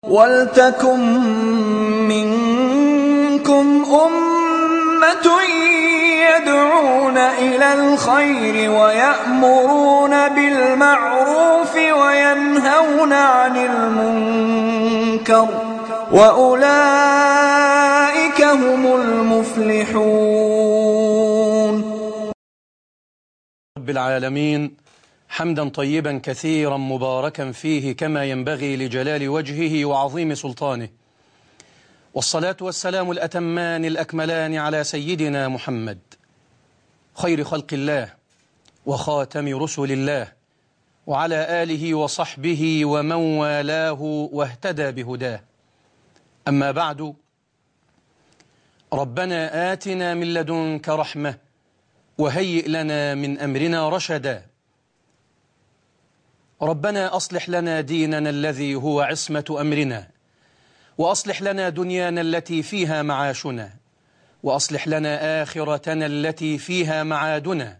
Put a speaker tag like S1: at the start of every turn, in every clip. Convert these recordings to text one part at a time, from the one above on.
S1: وَلْتَكُن مِّنكُمْ أُمَّةٌ يَدْعُونَ إِلَى الْخَيْرِ وَيَأْمُرُونَ بِالْمَعْرُوفِ وَيَنْهَوْنَ عَنِ الْمُنكَرِ ۚ وَأُولَٰئِكَ هُمُ الْمُفْلِحُونَ
S2: رب العالمين حمدا طيبا كثيرا مباركا فيه كما ينبغي لجلال وجهه وعظيم سلطانه والصلاة والسلام الأتمان الأكملان على سيدنا محمد خير خلق الله وخاتم رسل الله وعلى آله وصحبه ومن والاه واهتدى بهداه أما بعد ربنا آتنا من لدنك رحمة وهيئ لنا من أمرنا رشدا ربنا أصلح لنا ديننا الذي هو عصمة أمرنا وأصلح لنا دنيانا التي فيها معاشنا وأصلح لنا آخرتنا التي فيها معادنا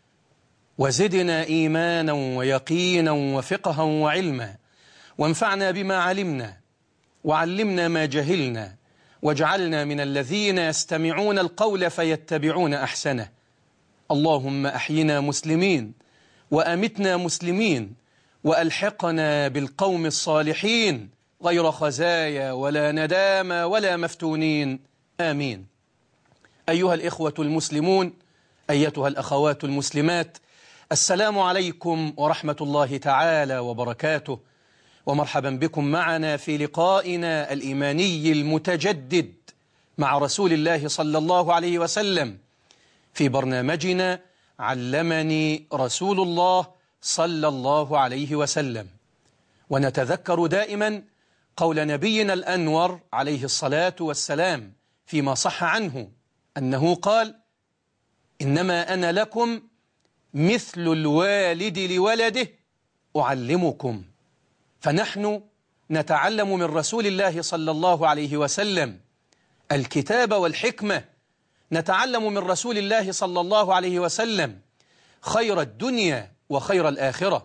S2: وزدنا إيمانا ويقينا وفقها وعلما وانفعنا بما علمنا وعلمنا ما جهلنا واجعلنا من الذين يستمعون القول فيتبعون أحسنه اللهم أحينا مسلمين وأمتنا مسلمين وألحقنا بالقوم الصالحين غير خزايا ولا ندامة ولا مفتونين آمين أيها الإخوة المسلمون أيتها الأخوات المسلمات السلام عليكم ورحمة الله تعالى وبركاته ومرحبا بكم معنا في لقائنا الإيماني المتجدد مع رسول الله صلى الله عليه وسلم في برنامجنا علمني رسول الله صلى الله عليه وسلم ونتذكر دائما قول نبينا الأنور عليه الصلاة والسلام فيما صح عنه أنه قال إنما أنا لكم مثل الوالد لولده أعلمكم فنحن نتعلم من رسول الله صلى الله عليه وسلم الكتاب والحكمة نتعلم من رسول الله صلى الله عليه وسلم خير الدنيا وخير الآخرة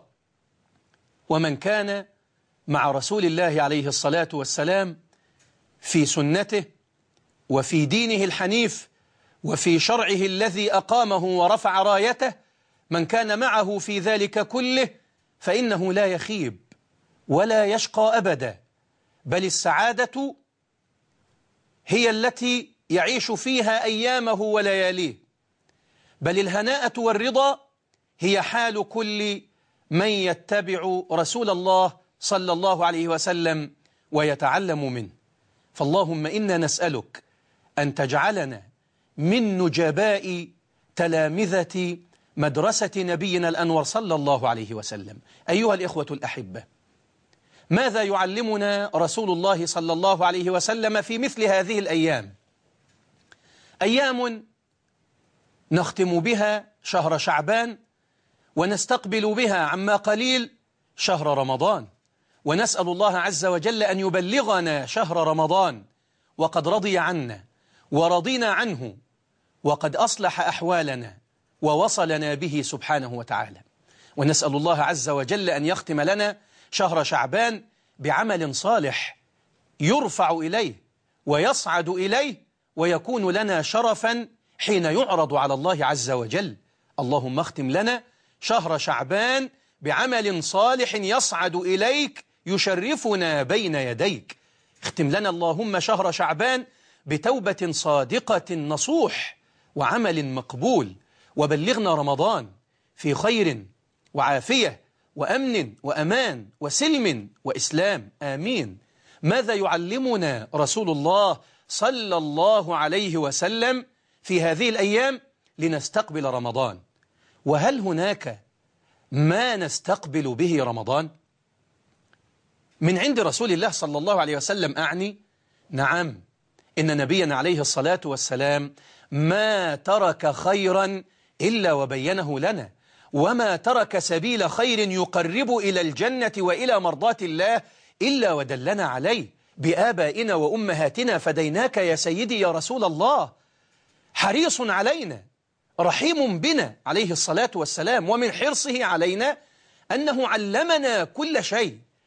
S2: ومن كان مع رسول الله عليه الصلاة والسلام في سنته وفي دينه الحنيف وفي شرعه الذي أقامه ورفع رايته من كان معه في ذلك كله فإنه لا يخيب ولا يشقى أبدا بل السعادة هي التي يعيش فيها أيامه ولياليه بل الهناءة والرضا هي حال كل من يتبع رسول الله صلى الله عليه وسلم ويتعلم منه فاللهم إنا نسألك أن تجعلنا من نجباء تلامذة مدرسة نبينا الأنور صلى الله عليه وسلم أيها الإخوة الأحبة ماذا يعلمنا رسول الله صلى الله عليه وسلم في مثل هذه الأيام أيام نختم بها شهر شعبان ونستقبل بها عما قليل شهر رمضان ونسأل الله عز وجل أن يبلغنا شهر رمضان وقد رضي عنا ورضينا عنه وقد أصلح أحوالنا ووصلنا به سبحانه وتعالى ونسأل الله عز وجل أن يختم لنا شهر شعبان بعمل صالح يرفع إليه ويصعد إليه ويكون لنا شرفا حين يعرض على الله عز وجل اللهم اختم لنا شهر شعبان بعمل صالح يصعد إليك يشرفنا بين يديك اختم لنا اللهم شهر شعبان بتوبة صادقة نصوح وعمل مقبول وبلغنا رمضان في خير وعافية وأمن وأمان وسلم وإسلام آمين ماذا يعلمنا رسول الله صلى الله عليه وسلم في هذه الأيام لنستقبل رمضان وهل هناك ما نستقبل به رمضان من عند رسول الله صلى الله عليه وسلم أعني نعم إن نبينا عليه الصلاة والسلام ما ترك خيرا إلا وبينه لنا وما ترك سبيل خير يقرب إلى الجنة وإلى مرضات الله إلا ودلنا عليه بآبائنا وأمهاتنا فديناك يا سيدي يا رسول الله حريص علينا رحيم بنا عليه الصلاة والسلام ومن حرصه علينا أنه علمنا كل شيء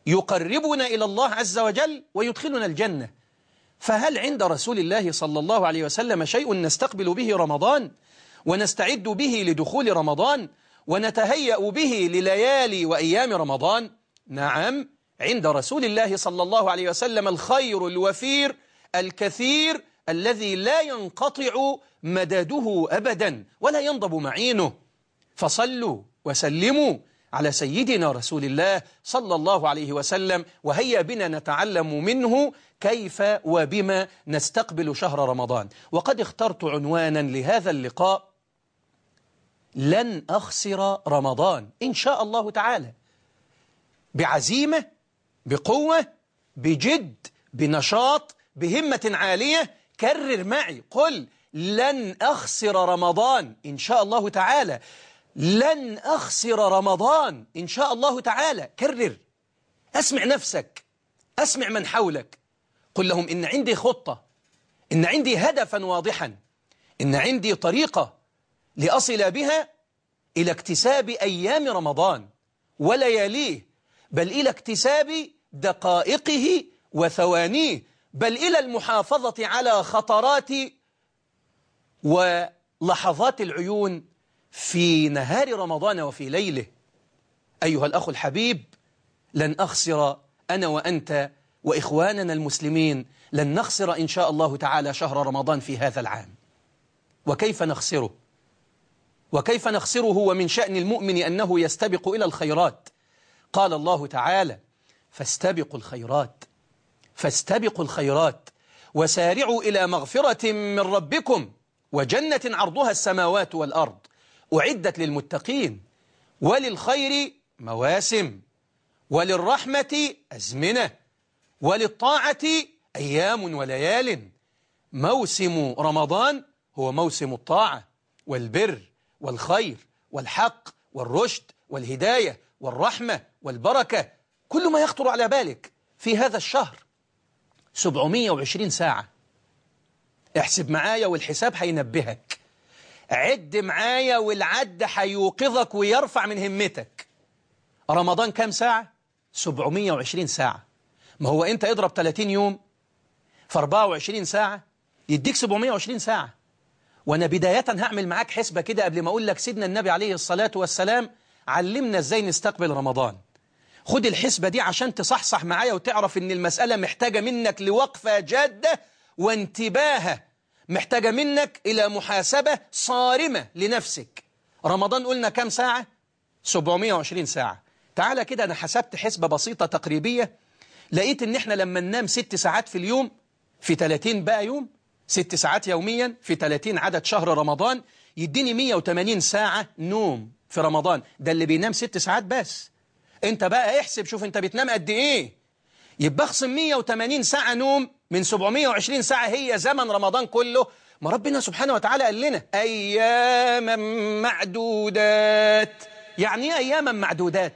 S2: يقربنا إلى الله عز وجل ويدخلنا الجنة فهل عند رسول الله صلى الله عليه وسلم شيء نستقبل به رمضان ونستعد به لدخول رمضان ونتهيأ به لليالي وأيام رمضان نعم عند رسول الله صلى الله عليه وسلم الخير الوفير الكثير الذي لا ينقطع مدده أبدا ولا ينضب معينه فصلوا وسلموا على سيدنا رسول الله صلى الله عليه وسلم وهيا بنا نتعلم منه كيف وبما نستقبل شهر رمضان وقد اخترت عنوانا لهذا اللقاء لن أخسر رمضان إن شاء الله تعالى بعزيمة بقوة بجد بنشاط بهمة عالية كرر معي قل لن أخسر رمضان إن شاء الله تعالى لن أخسر رمضان إن شاء الله تعالى كرر أسمع نفسك أسمع من حولك قل لهم إن عندي خطة إن عندي هدفا واضحا إن عندي طريقة لأصل بها إلى اكتساب أيام رمضان ولياليه بل إلى اكتساب دقائقه وثوانيه بل إلى المحافظة على خطرات ولحظات العيون في نهار رمضان وفي ليله أيها الأخ الحبيب لن أخسر أنا وأنت وإخواننا المسلمين لن نخسر إن شاء الله تعالى شهر رمضان في هذا العام وكيف نخسره وكيف نخسره ومن شأن المؤمن أنه يستبق إلى الخيرات قال الله تعالى فاستبقوا الخيرات فاستبقوا الخيرات وسارعوا إلى مغفرة من ربكم وجنة عرضها السماوات والأرض أعدت للمتقين وللخير مواسم وللرحمة أزمنة وللطاعة أيام وليال موسم رمضان هو موسم الطاعة والبر والخير والحق والرشد والهداية والرحمة والبركة كل ما يخطر على بالك في هذا الشهر 720 ساعة احسب معايا والحساب هينبهك عد معايا والعد هيوقظك ويرفع من همتك رمضان كام ساعة؟ 720 ساعة ما هو انت اضرب 30 يوم في 24 ساعة يديك 720 ساعة وانا بداية هعمل معاك حسبة كده قبل ما اقول لك سيدنا النبي عليه الصلاة والسلام علمنا ازاي نستقبل رمضان خد الحسبة دي عشان تصحصح معايا وتعرف ان المسألة محتاجة منك لوقفة جادة وانتباهة محتاجة منك إلى محاسبة صارمة لنفسك رمضان قلنا كام ساعة؟ 720 ساعة تعالى كده أنا حسبت حسبة بسيطة تقريبية لقيت إن إحنا لما ننام ست ساعات في اليوم في 30 بقى يوم ست ساعات يوميا في 30 عدد شهر رمضان يديني 180 ساعة نوم في رمضان ده اللي بينام ست ساعات بس انت بقى احسب شوف انت بتنام قد ايه يبقى اخصم 180 ساعة نوم من 720 ساعة هي زمن رمضان كله ما ربنا سبحانه وتعالى قال لنا أياما معدودات يعني ايه أياما معدودات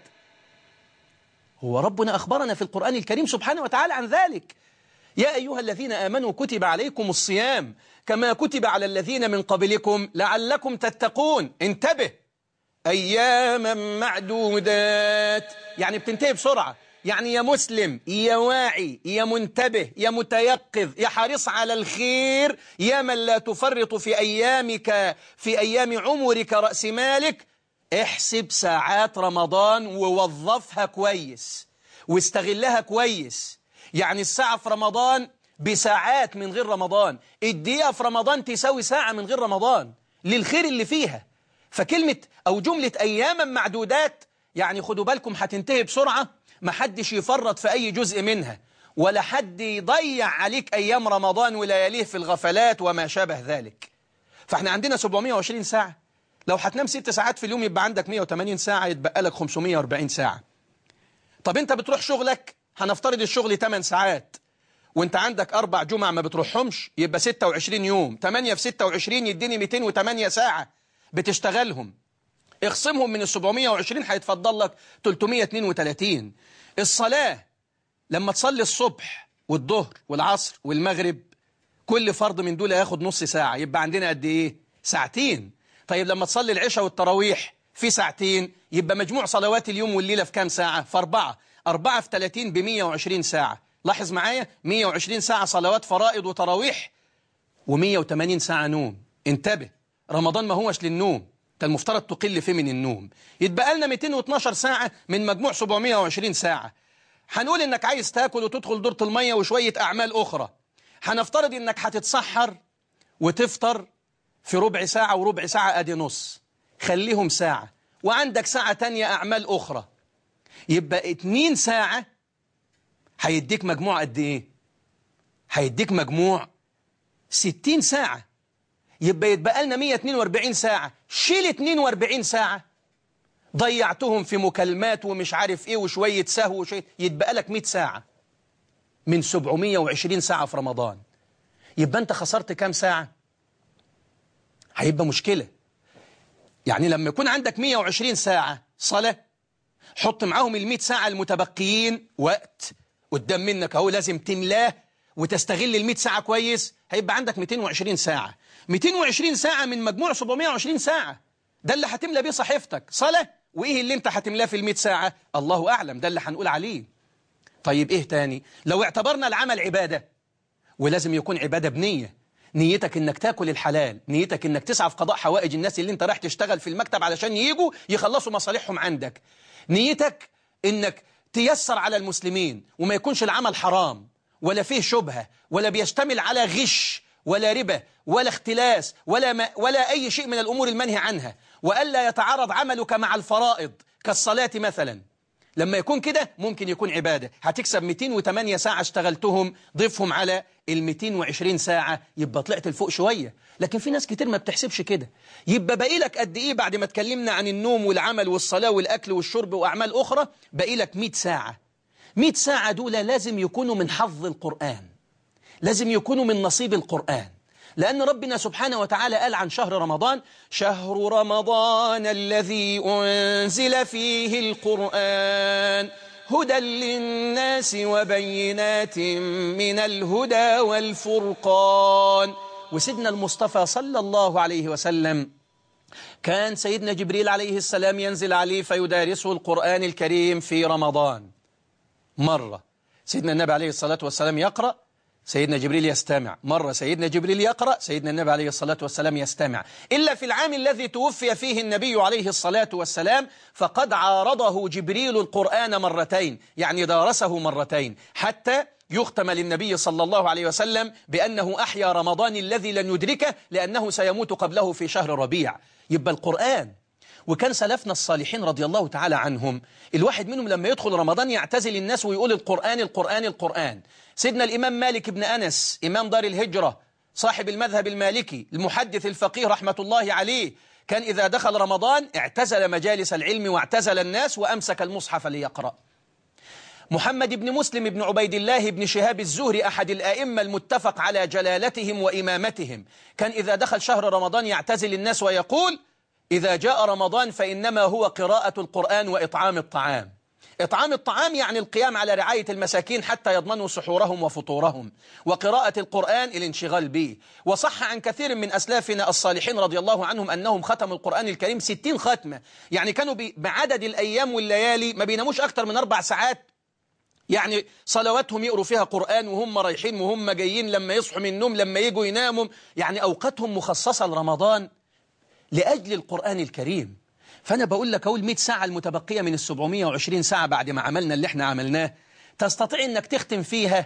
S2: هو ربنا أخبرنا في القرآن الكريم سبحانه وتعالى عن ذلك يا أيها الذين آمنوا كتب عليكم الصيام كما كتب على الذين من قبلكم لعلكم تتقون انتبه أياما معدودات يعني بتنتهي بسرعة يعني يا مسلم يا واعي يا منتبه يا متيقظ يا حريص على الخير يا من لا تفرط في أيامك في أيام عمرك رأس مالك احسب ساعات رمضان ووظفها كويس واستغلها كويس يعني الساعة في رمضان بساعات من غير رمضان الدقيقة في رمضان تساوي ساعة من غير رمضان للخير اللي فيها فكلمة أو جملة أياما معدودات يعني خدوا بالكم هتنتهي بسرعة ما حدش يفرط في أي جزء منها ولا حد يضيع عليك أيام رمضان ولياليه في الغفلات وما شابه ذلك فاحنا عندنا 720 ساعة لو هتنام ست ساعات في اليوم يبقى عندك 180 ساعة يتبقى لك 540 ساعة طب انت بتروح شغلك هنفترض الشغل 8 ساعات وانت عندك أربع جمع ما بتروحهمش يبقى 26 يوم 8 في 26 يديني 208 ساعة بتشتغلهم اخصمهم من ال 720 هيتفضل لك 332 الصلاة لما تصلي الصبح والظهر والعصر والمغرب كل فرض من دول ياخد نص ساعة يبقى عندنا قد ايه ساعتين طيب لما تصلي العشاء والتراويح في ساعتين يبقى مجموع صلوات اليوم والليلة في كام ساعة في أربعة 4 في 30 ب 120 ساعة لاحظ معايا 120 ساعة صلوات فرائض وتراويح و180 ساعة نوم انتبه رمضان ما هوش للنوم انت المفترض تقل فيه من النوم يتبقى لنا 212 ساعة من مجموع 720 ساعة هنقول انك عايز تاكل وتدخل دورة المية وشوية اعمال اخرى هنفترض انك هتتسحر وتفطر في ربع ساعة وربع ساعة ادي نص خليهم ساعة وعندك ساعة تانية اعمال اخرى يبقى اتنين ساعة هيديك مجموع قد ايه هيديك مجموع 60 ساعة يبقى يتبقى لنا 142 ساعة شيل 42 ساعة ضيعتهم في مكالمات ومش عارف ايه وشوية سهو وشوية يتبقى لك 100 ساعة من 720 ساعة في رمضان يبقى انت خسرت كام ساعة هيبقى مشكلة يعني لما يكون عندك 120 ساعة صلاة حط معاهم ال 100 ساعة المتبقيين وقت قدام منك اهو لازم تملاه وتستغل ال 100 ساعة كويس هيبقى عندك 220 ساعة 220 ساعة من مجموع 720 ساعة ده اللي هتملى بيه صحيفتك صلاة وإيه اللي انت هتملاه في ال 100 ساعة الله أعلم ده اللي هنقول عليه طيب إيه تاني لو اعتبرنا العمل عبادة ولازم يكون عبادة بنية نيتك انك تاكل الحلال نيتك انك تسعى في قضاء حوائج الناس اللي انت رايح تشتغل في المكتب علشان يجوا يخلصوا مصالحهم عندك نيتك انك تيسر على المسلمين وما يكونش العمل حرام ولا فيه شبهة ولا بيشتمل على غش ولا ربا ولا اختلاس ولا, ما ولا أي شيء من الأمور المنهي عنها وألا يتعارض عملك مع الفرائض كالصلاة مثلا لما يكون كده ممكن يكون عبادة هتكسب 208 ساعة اشتغلتهم ضيفهم على ال 220 ساعة يبقى طلعت لفوق شوية لكن في ناس كتير ما بتحسبش كده يبقى باقي لك قد إيه بعد ما اتكلمنا عن النوم والعمل والصلاة والأكل والشرب وأعمال أخرى باقي لك 100 ساعة 100 ساعة دول لازم يكونوا من حظ القرآن لازم يكونوا من نصيب القرآن لأن ربنا سبحانه وتعالى قال عن شهر رمضان شهر رمضان الذي أنزل فيه القرآن هدى للناس وبينات من الهدى والفرقان وسيدنا المصطفى صلى الله عليه وسلم كان سيدنا جبريل عليه السلام ينزل عليه فيدارسه القرآن الكريم في رمضان مرة سيدنا النبي عليه الصلاة والسلام يقرأ سيدنا جبريل يستمع مرة سيدنا جبريل يقرأ سيدنا النبي عليه الصلاة والسلام يستمع إلا في العام الذي توفي فيه النبي عليه الصلاة والسلام فقد عارضه جبريل القرآن مرتين يعني دارسه مرتين حتى يختم للنبي صلى الله عليه وسلم بأنه أحيا رمضان الذي لن يدركه لأنه سيموت قبله في شهر ربيع يبقى القرآن وكان سلفنا الصالحين رضي الله تعالى عنهم الواحد منهم لما يدخل رمضان يعتزل الناس ويقول القرآن القرآن القرآن سيدنا الإمام مالك بن أنس إمام دار الهجرة صاحب المذهب المالكي المحدث الفقيه رحمة الله عليه كان إذا دخل رمضان اعتزل مجالس العلم واعتزل الناس وأمسك المصحف ليقرأ محمد بن مسلم بن عبيد الله بن شهاب الزهري أحد الآئمة المتفق على جلالتهم وإمامتهم كان إذا دخل شهر رمضان يعتزل الناس ويقول إذا جاء رمضان فإنما هو قراءة القرآن وإطعام الطعام إطعام الطعام يعني القيام على رعاية المساكين حتى يضمنوا سحورهم وفطورهم وقراءة القرآن الانشغال به وصح عن كثير من أسلافنا الصالحين رضي الله عنهم أنهم ختموا القرآن الكريم ستين ختمة يعني كانوا بعدد الأيام والليالي ما بيناموش أكثر من أربع ساعات يعني صلواتهم يقروا فيها قرآن وهم رايحين وهم جايين لما يصحوا من النوم لما يجوا يناموا يعني أوقاتهم مخصصة لرمضان لأجل القرآن الكريم فأنا بقول لك أقول 100 ساعة المتبقية من ال 720 ساعة بعد ما عملنا اللي احنا عملناه تستطيع أنك تختم فيها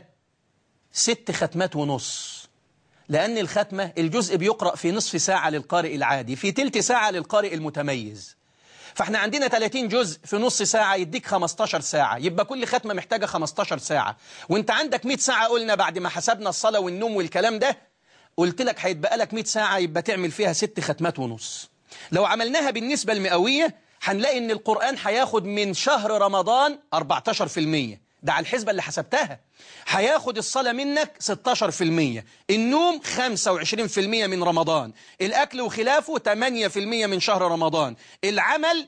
S2: ست ختمات ونص لأن الختمة الجزء بيقرأ في نصف ساعة للقارئ العادي في تلت ساعة للقارئ المتميز فاحنا عندنا 30 جزء في نص ساعة يديك 15 ساعة يبقى كل ختمة محتاجة 15 ساعة وانت عندك 100 ساعة قلنا بعد ما حسبنا الصلاة والنوم والكلام ده قلت لك هيتبقى لك 100 ساعة يبقى تعمل فيها ست ختمات ونص لو عملناها بالنسبة المئوية هنلاقي ان القرآن هياخد من شهر رمضان 14% ده على الحسبة اللي حسبتها هياخد الصلاة منك 16% النوم 25% من رمضان الأكل وخلافه 8% من شهر رمضان العمل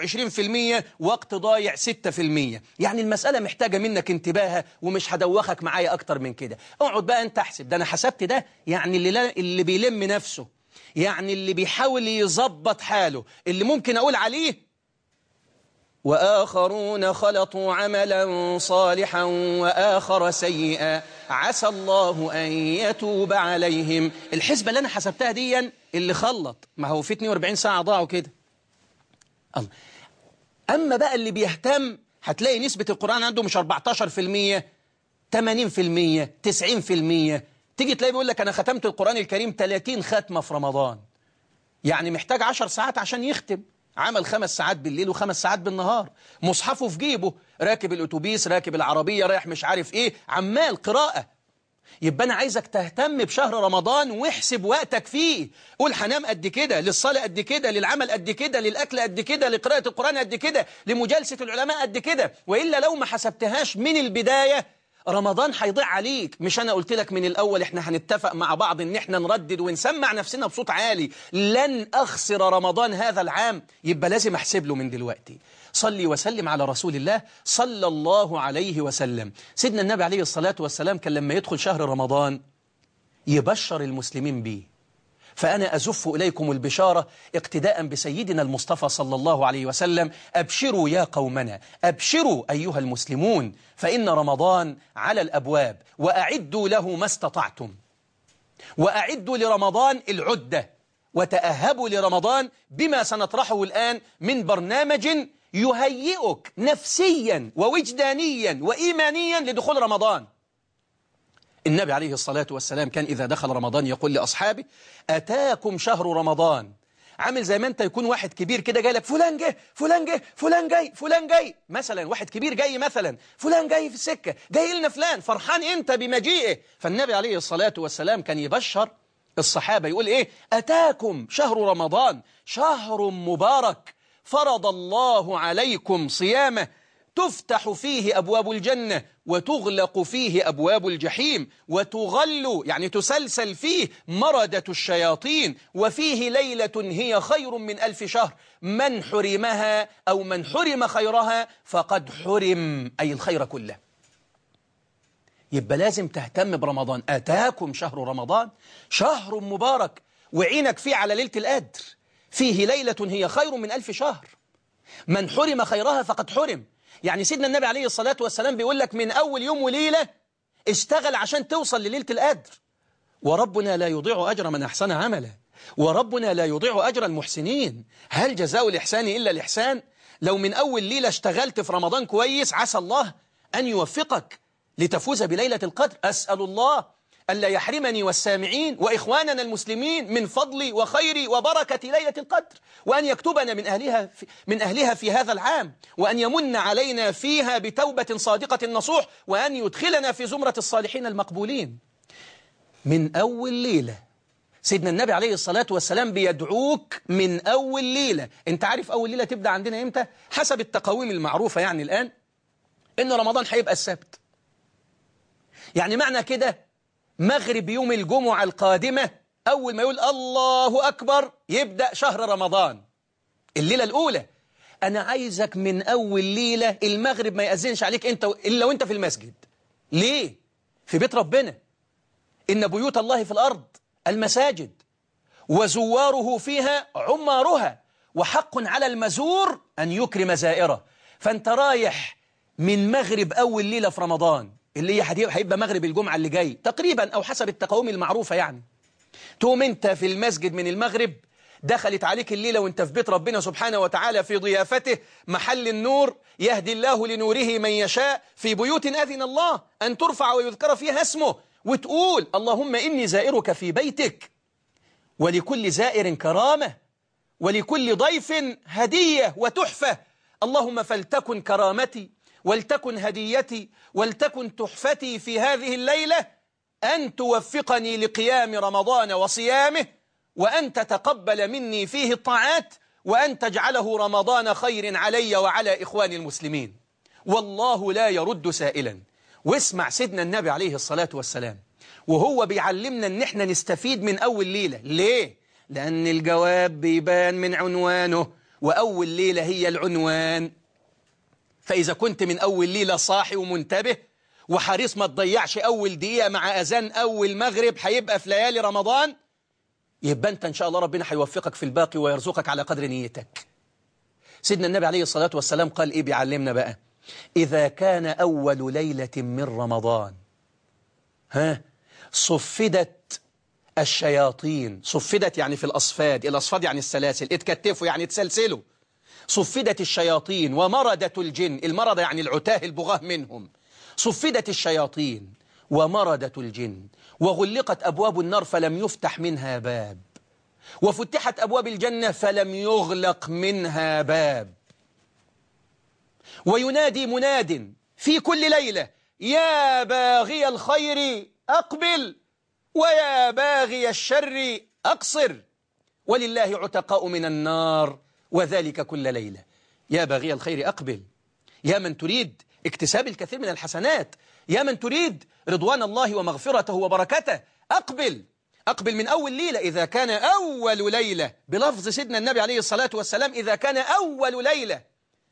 S2: 29% وقت ضايع 6% يعني المسألة محتاجة منك انتباهها ومش هدوخك معايا أكتر من كده اقعد بقى انت احسب ده أنا حسبت ده يعني اللي, اللي بيلم نفسه يعني اللي بيحاول يظبط حاله اللي ممكن أقول عليه وآخرون خلطوا عملا صالحا وآخر سيئا عسى الله أن يتوب عليهم الحسبة اللي أنا حسبتها دي اللي خلط ما هو في 42 ساعة ضاعوا كده الله أما بقى اللي بيهتم هتلاقي نسبة القرآن عنده مش 14% 80% 90% تيجي تلاقي بيقول لك أنا ختمت القرآن الكريم 30 ختمة في رمضان يعني محتاج 10 ساعات عشان يختم عمل خمس ساعات بالليل وخمس ساعات بالنهار مصحفه في جيبه راكب الأتوبيس راكب العربية رايح مش عارف إيه عمال قراءة يبقى أنا عايزك تهتم بشهر رمضان واحسب وقتك فيه قول هنام قد كده للصلاة قد كده للعمل قد كده للأكل قد كده لقراءة القرآن قد كده لمجالسة العلماء قد كده وإلا لو ما حسبتهاش من البداية رمضان هيضيع عليك مش أنا قلت لك من الأول إحنا هنتفق مع بعض إن إحنا نردد ونسمع نفسنا بصوت عالي لن أخسر رمضان هذا العام يبقى لازم أحسب له من دلوقتي صلي وسلم على رسول الله صلى الله عليه وسلم سيدنا النبي عليه الصلاة والسلام كان لما يدخل شهر رمضان يبشر المسلمين به فأنا أزف إليكم البشارة اقتداء بسيدنا المصطفى صلى الله عليه وسلم أبشروا يا قومنا أبشروا أيها المسلمون فإن رمضان على الأبواب وأعدوا له ما استطعتم وأعدوا لرمضان العدة وتأهبوا لرمضان بما سنطرحه الآن من برنامج يهيئك نفسيا ووجدانيا وإيمانيا لدخول رمضان النبي عليه الصلاة والسلام كان إذا دخل رمضان يقول لأصحابه أتاكم شهر رمضان عامل زي ما انت يكون واحد كبير كده جاي لك فلان جه فلان جه فلان جاي فلان جاي مثلا واحد كبير جاي مثلا فلان جاي في السكة جاي لنا فلان فرحان انت بمجيئه فالنبي عليه الصلاة والسلام كان يبشر الصحابة يقول ايه أتاكم شهر رمضان شهر مبارك فرض الله عليكم صيامه تفتح فيه أبواب الجنة وتغلق فيه أبواب الجحيم وتغل يعني تسلسل فيه مردة الشياطين وفيه ليلة هي خير من ألف شهر من حرمها أو من حرم خيرها فقد حرم أي الخير كله يبقى لازم تهتم برمضان أتاكم شهر رمضان شهر مبارك وعينك فيه على ليلة القدر فيه ليلة هي خير من ألف شهر من حرم خيرها فقد حرم يعني سيدنا النبي عليه الصلاة والسلام بيقول لك من أول يوم وليلة اشتغل عشان توصل لليلة القدر وربنا لا يضيع أجر من أحسن عملا وربنا لا يضيع أجر المحسنين هل جزاء الإحسان إلا الإحسان لو من أول ليلة اشتغلت في رمضان كويس عسى الله أن يوفقك لتفوز بليلة القدر أسأل الله ألا يحرمني والسامعين وإخواننا المسلمين من فضل وخير وبركة ليلة القدر وأن يكتبنا من أهلها في, من أهلها في هذا العام وأن يمن علينا فيها بتوبة صادقة نصوح وأن يدخلنا في زمرة الصالحين المقبولين من أول ليلة سيدنا النبي عليه الصلاة والسلام بيدعوك من أول ليلة أنت عارف أول ليلة تبدأ عندنا إمتى؟ حسب التقاويم المعروفة يعني الآن إن رمضان هيبقى السبت يعني معنى كده مغرب يوم الجمعة القادمة أول ما يقول الله أكبر يبدأ شهر رمضان الليلة الأولى أنا عايزك من أول ليلة المغرب ما يأذنش عليك أنت إلا وأنت في المسجد ليه؟ في بيت ربنا إن بيوت الله في الأرض المساجد وزواره فيها عمارها وحق على المزور أن يكرم زائره فأنت رايح من مغرب أول ليلة في رمضان اللي هي هيبقى مغرب الجمعة اللي جاي تقريبا أو حسب التقاوم المعروفة يعني تقوم أنت في المسجد من المغرب دخلت عليك الليلة وانت في بيت ربنا سبحانه وتعالى في ضيافته محل النور يهدي الله لنوره من يشاء في بيوت أذن الله أن ترفع ويذكر فيها اسمه وتقول اللهم إني زائرك في بيتك ولكل زائر كرامة ولكل ضيف هدية وتحفة اللهم فلتكن كرامتي ولتكن هديتي ولتكن تحفتي في هذه الليلة أن توفقني لقيام رمضان وصيامه وأن تتقبل مني فيه الطاعات وأن تجعله رمضان خير علي وعلى إخواني المسلمين والله لا يرد سائلا واسمع سيدنا النبي عليه الصلاة والسلام وهو بيعلمنا ان احنا نستفيد من أول ليلة ليه؟ لأن الجواب بيبان من عنوانه وأول ليلة هي العنوان فإذا كنت من أول ليلة صاحي ومنتبه وحريص ما تضيعش أول دقيقة مع أذان أول مغرب هيبقى في ليالي رمضان يبقى أنت إن شاء الله ربنا هيوفقك في الباقي ويرزقك على قدر نيتك سيدنا النبي عليه الصلاة والسلام قال إيه بيعلمنا بقى إذا كان أول ليلة من رمضان ها صفدت الشياطين صفدت يعني في الأصفاد الأصفاد يعني السلاسل اتكتفوا يعني تسلسلوا صفدت الشياطين ومردت الجن المرض يعني العتاه البغاه منهم صفدت الشياطين ومردت الجن وغلقت أبواب النار فلم يفتح منها باب وفتحت أبواب الجنة فلم يغلق منها باب وينادي مناد في كل ليلة يا باغي الخير أقبل ويا باغي الشر أقصر ولله عتقاء من النار وذلك كل ليلة يا باغي الخير أقبل يا من تريد اكتساب الكثير من الحسنات يا من تريد رضوان الله ومغفرته وبركته أقبل أقبل من أول ليلة إذا كان أول ليلة بلفظ سيدنا النبي عليه الصلاة والسلام إذا كان أول ليلة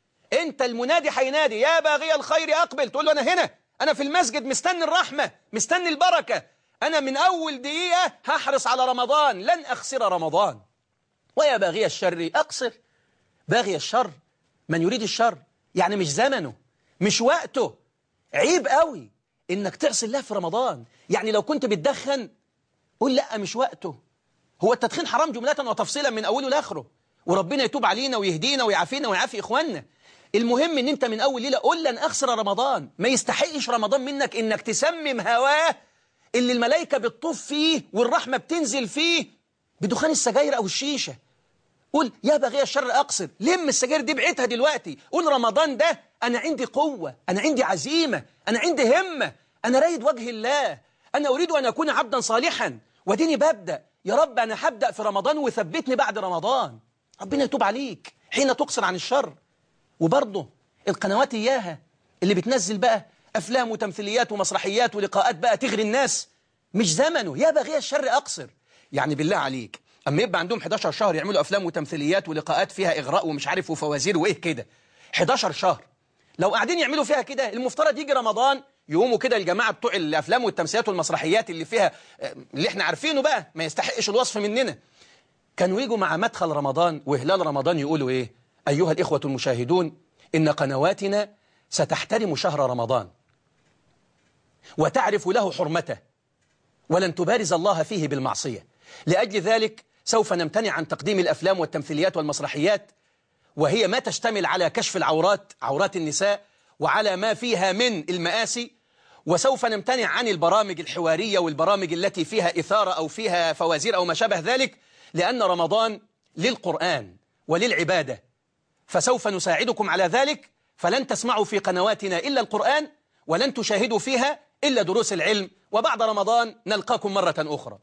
S2: أنت المنادي حينادي يا باغي الخير أقبل تقول له أنا هنا أنا في المسجد مستني الرحمة مستني البركة أنا من أول دقيقة هحرص على رمضان لن أخسر رمضان ويا باغي الشر أقصر باغي الشر من يريد الشر يعني مش زمنه مش وقته عيب قوي إنك تعصي الله في رمضان يعني لو كنت بتدخن قول لا مش وقته هو التدخين حرام جملة وتفصيلا من أوله لآخره وربنا يتوب علينا ويهدينا ويعافينا ويعافي إخواننا المهم ان انت من اول ليلة قول لن اخسر رمضان ما يستحقش رمضان منك انك تسمم هواه اللي الملائكة بتطوف فيه والرحمة بتنزل فيه بدخان السجاير او الشيشة قول يا بغي الشر اقصر لم السجاير دي بعتها دلوقتي قول رمضان ده انا عندي قوة انا عندي عزيمة انا عندي همة انا رايد وجه الله انا اريد ان اكون عبدا صالحا وديني ببدأ يا رب انا هبدأ في رمضان وثبتني بعد رمضان ربنا يتوب عليك حين تقصر عن الشر وبرضه القنوات إياها اللي بتنزل بقى أفلام وتمثيليات ومسرحيات ولقاءات بقى تغري الناس مش زمنه يا بغي الشر أقصر يعني بالله عليك أما يبقى عندهم 11 شهر يعملوا أفلام وتمثيليات ولقاءات فيها إغراء ومش عارف وفوازير وإيه كده 11 شهر لو قاعدين يعملوا فيها كده المفترض يجي رمضان يقوموا كده الجماعة بتوع الأفلام والتمثيليات والمسرحيات اللي فيها اللي احنا عارفينه بقى ما يستحقش الوصف مننا كانوا يجوا مع مدخل رمضان وهلال رمضان يقولوا إيه أيها الإخوة المشاهدون إن قنواتنا ستحترم شهر رمضان وتعرف له حرمته ولن تبارز الله فيه بالمعصية لأجل ذلك سوف نمتنع عن تقديم الأفلام والتمثيليات والمسرحيات وهي ما تشتمل على كشف العورات عورات النساء وعلى ما فيها من المآسي وسوف نمتنع عن البرامج الحوارية والبرامج التي فيها إثارة أو فيها فوازير أو ما شابه ذلك لأن رمضان للقرآن وللعبادة فسوف نساعدكم على ذلك فلن تسمعوا في قنواتنا إلا القرآن ولن تشاهدوا فيها إلا دروس العلم وبعد رمضان نلقاكم مرة أخرى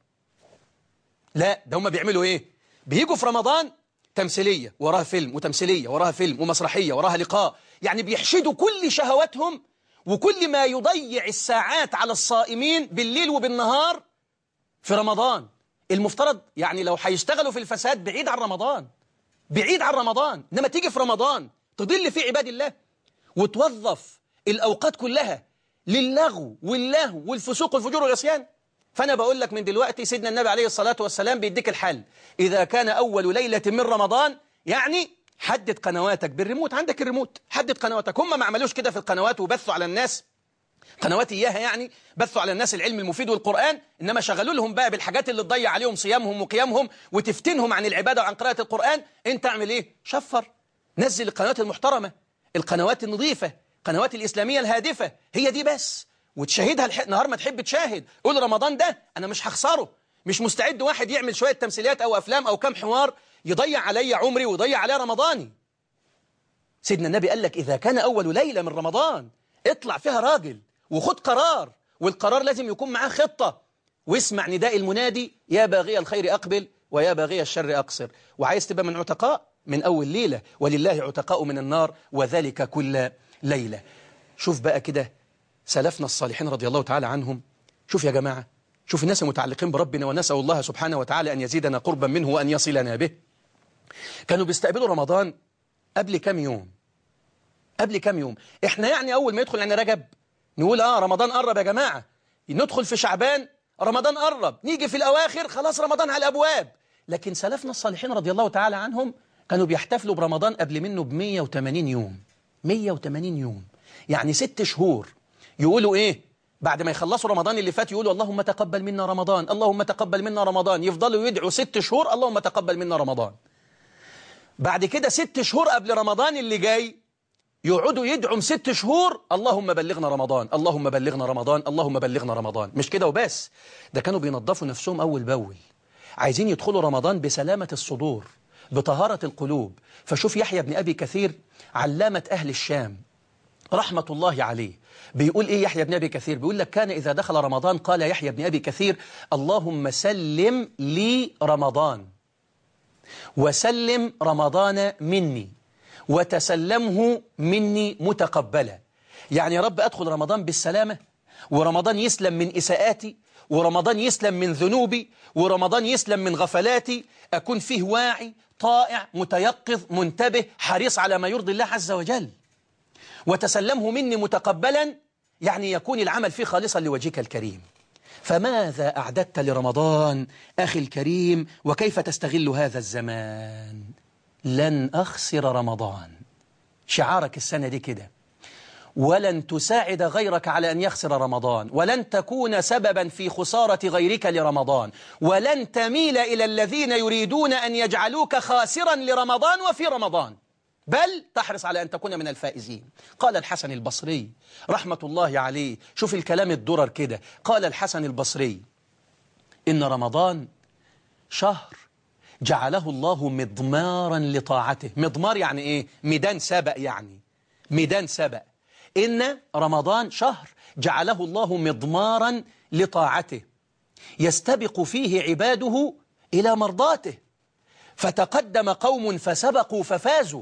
S2: لا ده هم بيعملوا إيه بيجوا في رمضان تمثيلية وراها فيلم وتمثيلية وراها فيلم ومسرحية وراها لقاء يعني بيحشدوا كل شهواتهم وكل ما يضيع الساعات على الصائمين بالليل وبالنهار في رمضان المفترض يعني لو هيشتغلوا في الفساد بعيد عن رمضان بعيد عن رمضان إنما تيجي في رمضان تضل في عباد الله وتوظف الأوقات كلها للغو واللهو والفسوق والفجور والعصيان فأنا بقول لك من دلوقتي سيدنا النبي عليه الصلاة والسلام بيديك الحل إذا كان أول ليلة من رمضان يعني حدد قنواتك بالريموت عندك الريموت حدد قنواتك هم ما عملوش كده في القنوات وبثوا على الناس قنوات إياها يعني بثوا على الناس العلم المفيد والقرآن إنما شغلوا لهم بقى بالحاجات اللي تضيع عليهم صيامهم وقيامهم وتفتنهم عن العبادة وعن قراءة القرآن أنت اعمل إيه شفر نزل القنوات المحترمة القنوات النظيفة قنوات الإسلامية الهادفة هي دي بس وتشاهدها الح... نهار ما تحب تشاهد قول رمضان ده أنا مش هخسره مش مستعد واحد يعمل شوية تمثيليات أو أفلام أو كم حوار يضيع علي عمري ويضيع علي رمضاني سيدنا النبي قال لك إذا كان أول ليلة من رمضان اطلع فيها راجل وخد قرار والقرار لازم يكون معاه خطة واسمع نداء المنادي يا باغي الخير أقبل ويا باغي الشر أقصر وعايز تبقى من عتقاء من أول ليلة ولله عتقاء من النار وذلك كل ليلة شوف بقى كده سلفنا الصالحين رضي الله تعالى عنهم شوف يا جماعة شوف الناس المتعلقين بربنا ونسأل الله سبحانه وتعالى أن يزيدنا قربا منه وأن يصلنا به كانوا بيستقبلوا رمضان قبل كم يوم قبل كم يوم احنا يعني أول ما يدخل عنا رجب نقول آه رمضان قرب يا جماعة ندخل في شعبان رمضان قرب نيجي في الأواخر خلاص رمضان على الأبواب لكن سلفنا الصالحين رضي الله تعالى عنهم كانوا بيحتفلوا برمضان قبل منه ب 180 يوم 180 يوم يعني ست شهور يقولوا ايه بعد ما يخلصوا رمضان اللي فات يقولوا اللهم تقبل منا رمضان اللهم تقبل منا رمضان يفضلوا يدعوا ست شهور اللهم تقبل منا رمضان بعد كده ست شهور قبل رمضان اللي جاي يقعدوا يدعوا ست شهور اللهم بلغنا رمضان اللهم بلغنا رمضان اللهم بلغنا رمضان مش كده وبس ده كانوا بينظفوا نفسهم أول بأول عايزين يدخلوا رمضان بسلامة الصدور بطهارة القلوب فشوف يحيى بن أبي كثير علامة أهل الشام رحمة الله عليه بيقول إيه يحيى بن أبي كثير بيقول لك كان إذا دخل رمضان قال يحيى بن أبي كثير اللهم سلم لي رمضان وسلم رمضان مني وتسلمه مني متقبلا يعني يا رب أدخل رمضان بالسلامة ورمضان يسلم من إساءاتي ورمضان يسلم من ذنوبي ورمضان يسلم من غفلاتي أكون فيه واعي طائع متيقظ منتبه حريص على ما يرضي الله عز وجل وتسلمه مني متقبلا يعني يكون العمل فيه خالصا لوجهك الكريم فماذا أعددت لرمضان أخي الكريم وكيف تستغل هذا الزمان لن أخسر رمضان شعارك السنة دي كده ولن تساعد غيرك على أن يخسر رمضان ولن تكون سببا في خسارة غيرك لرمضان ولن تميل إلى الذين يريدون أن يجعلوك خاسرا لرمضان وفي رمضان بل تحرص على أن تكون من الفائزين قال الحسن البصري رحمة الله عليه شوف الكلام الدرر كده قال الحسن البصري إن رمضان شهر جعله الله مضمارا لطاعته مضمار يعني إيه ميدان سبق يعني ميدان سبق إن رمضان شهر جعله الله مضمارا لطاعته يستبق فيه عباده إلى مرضاته فتقدم قوم فسبقوا ففازوا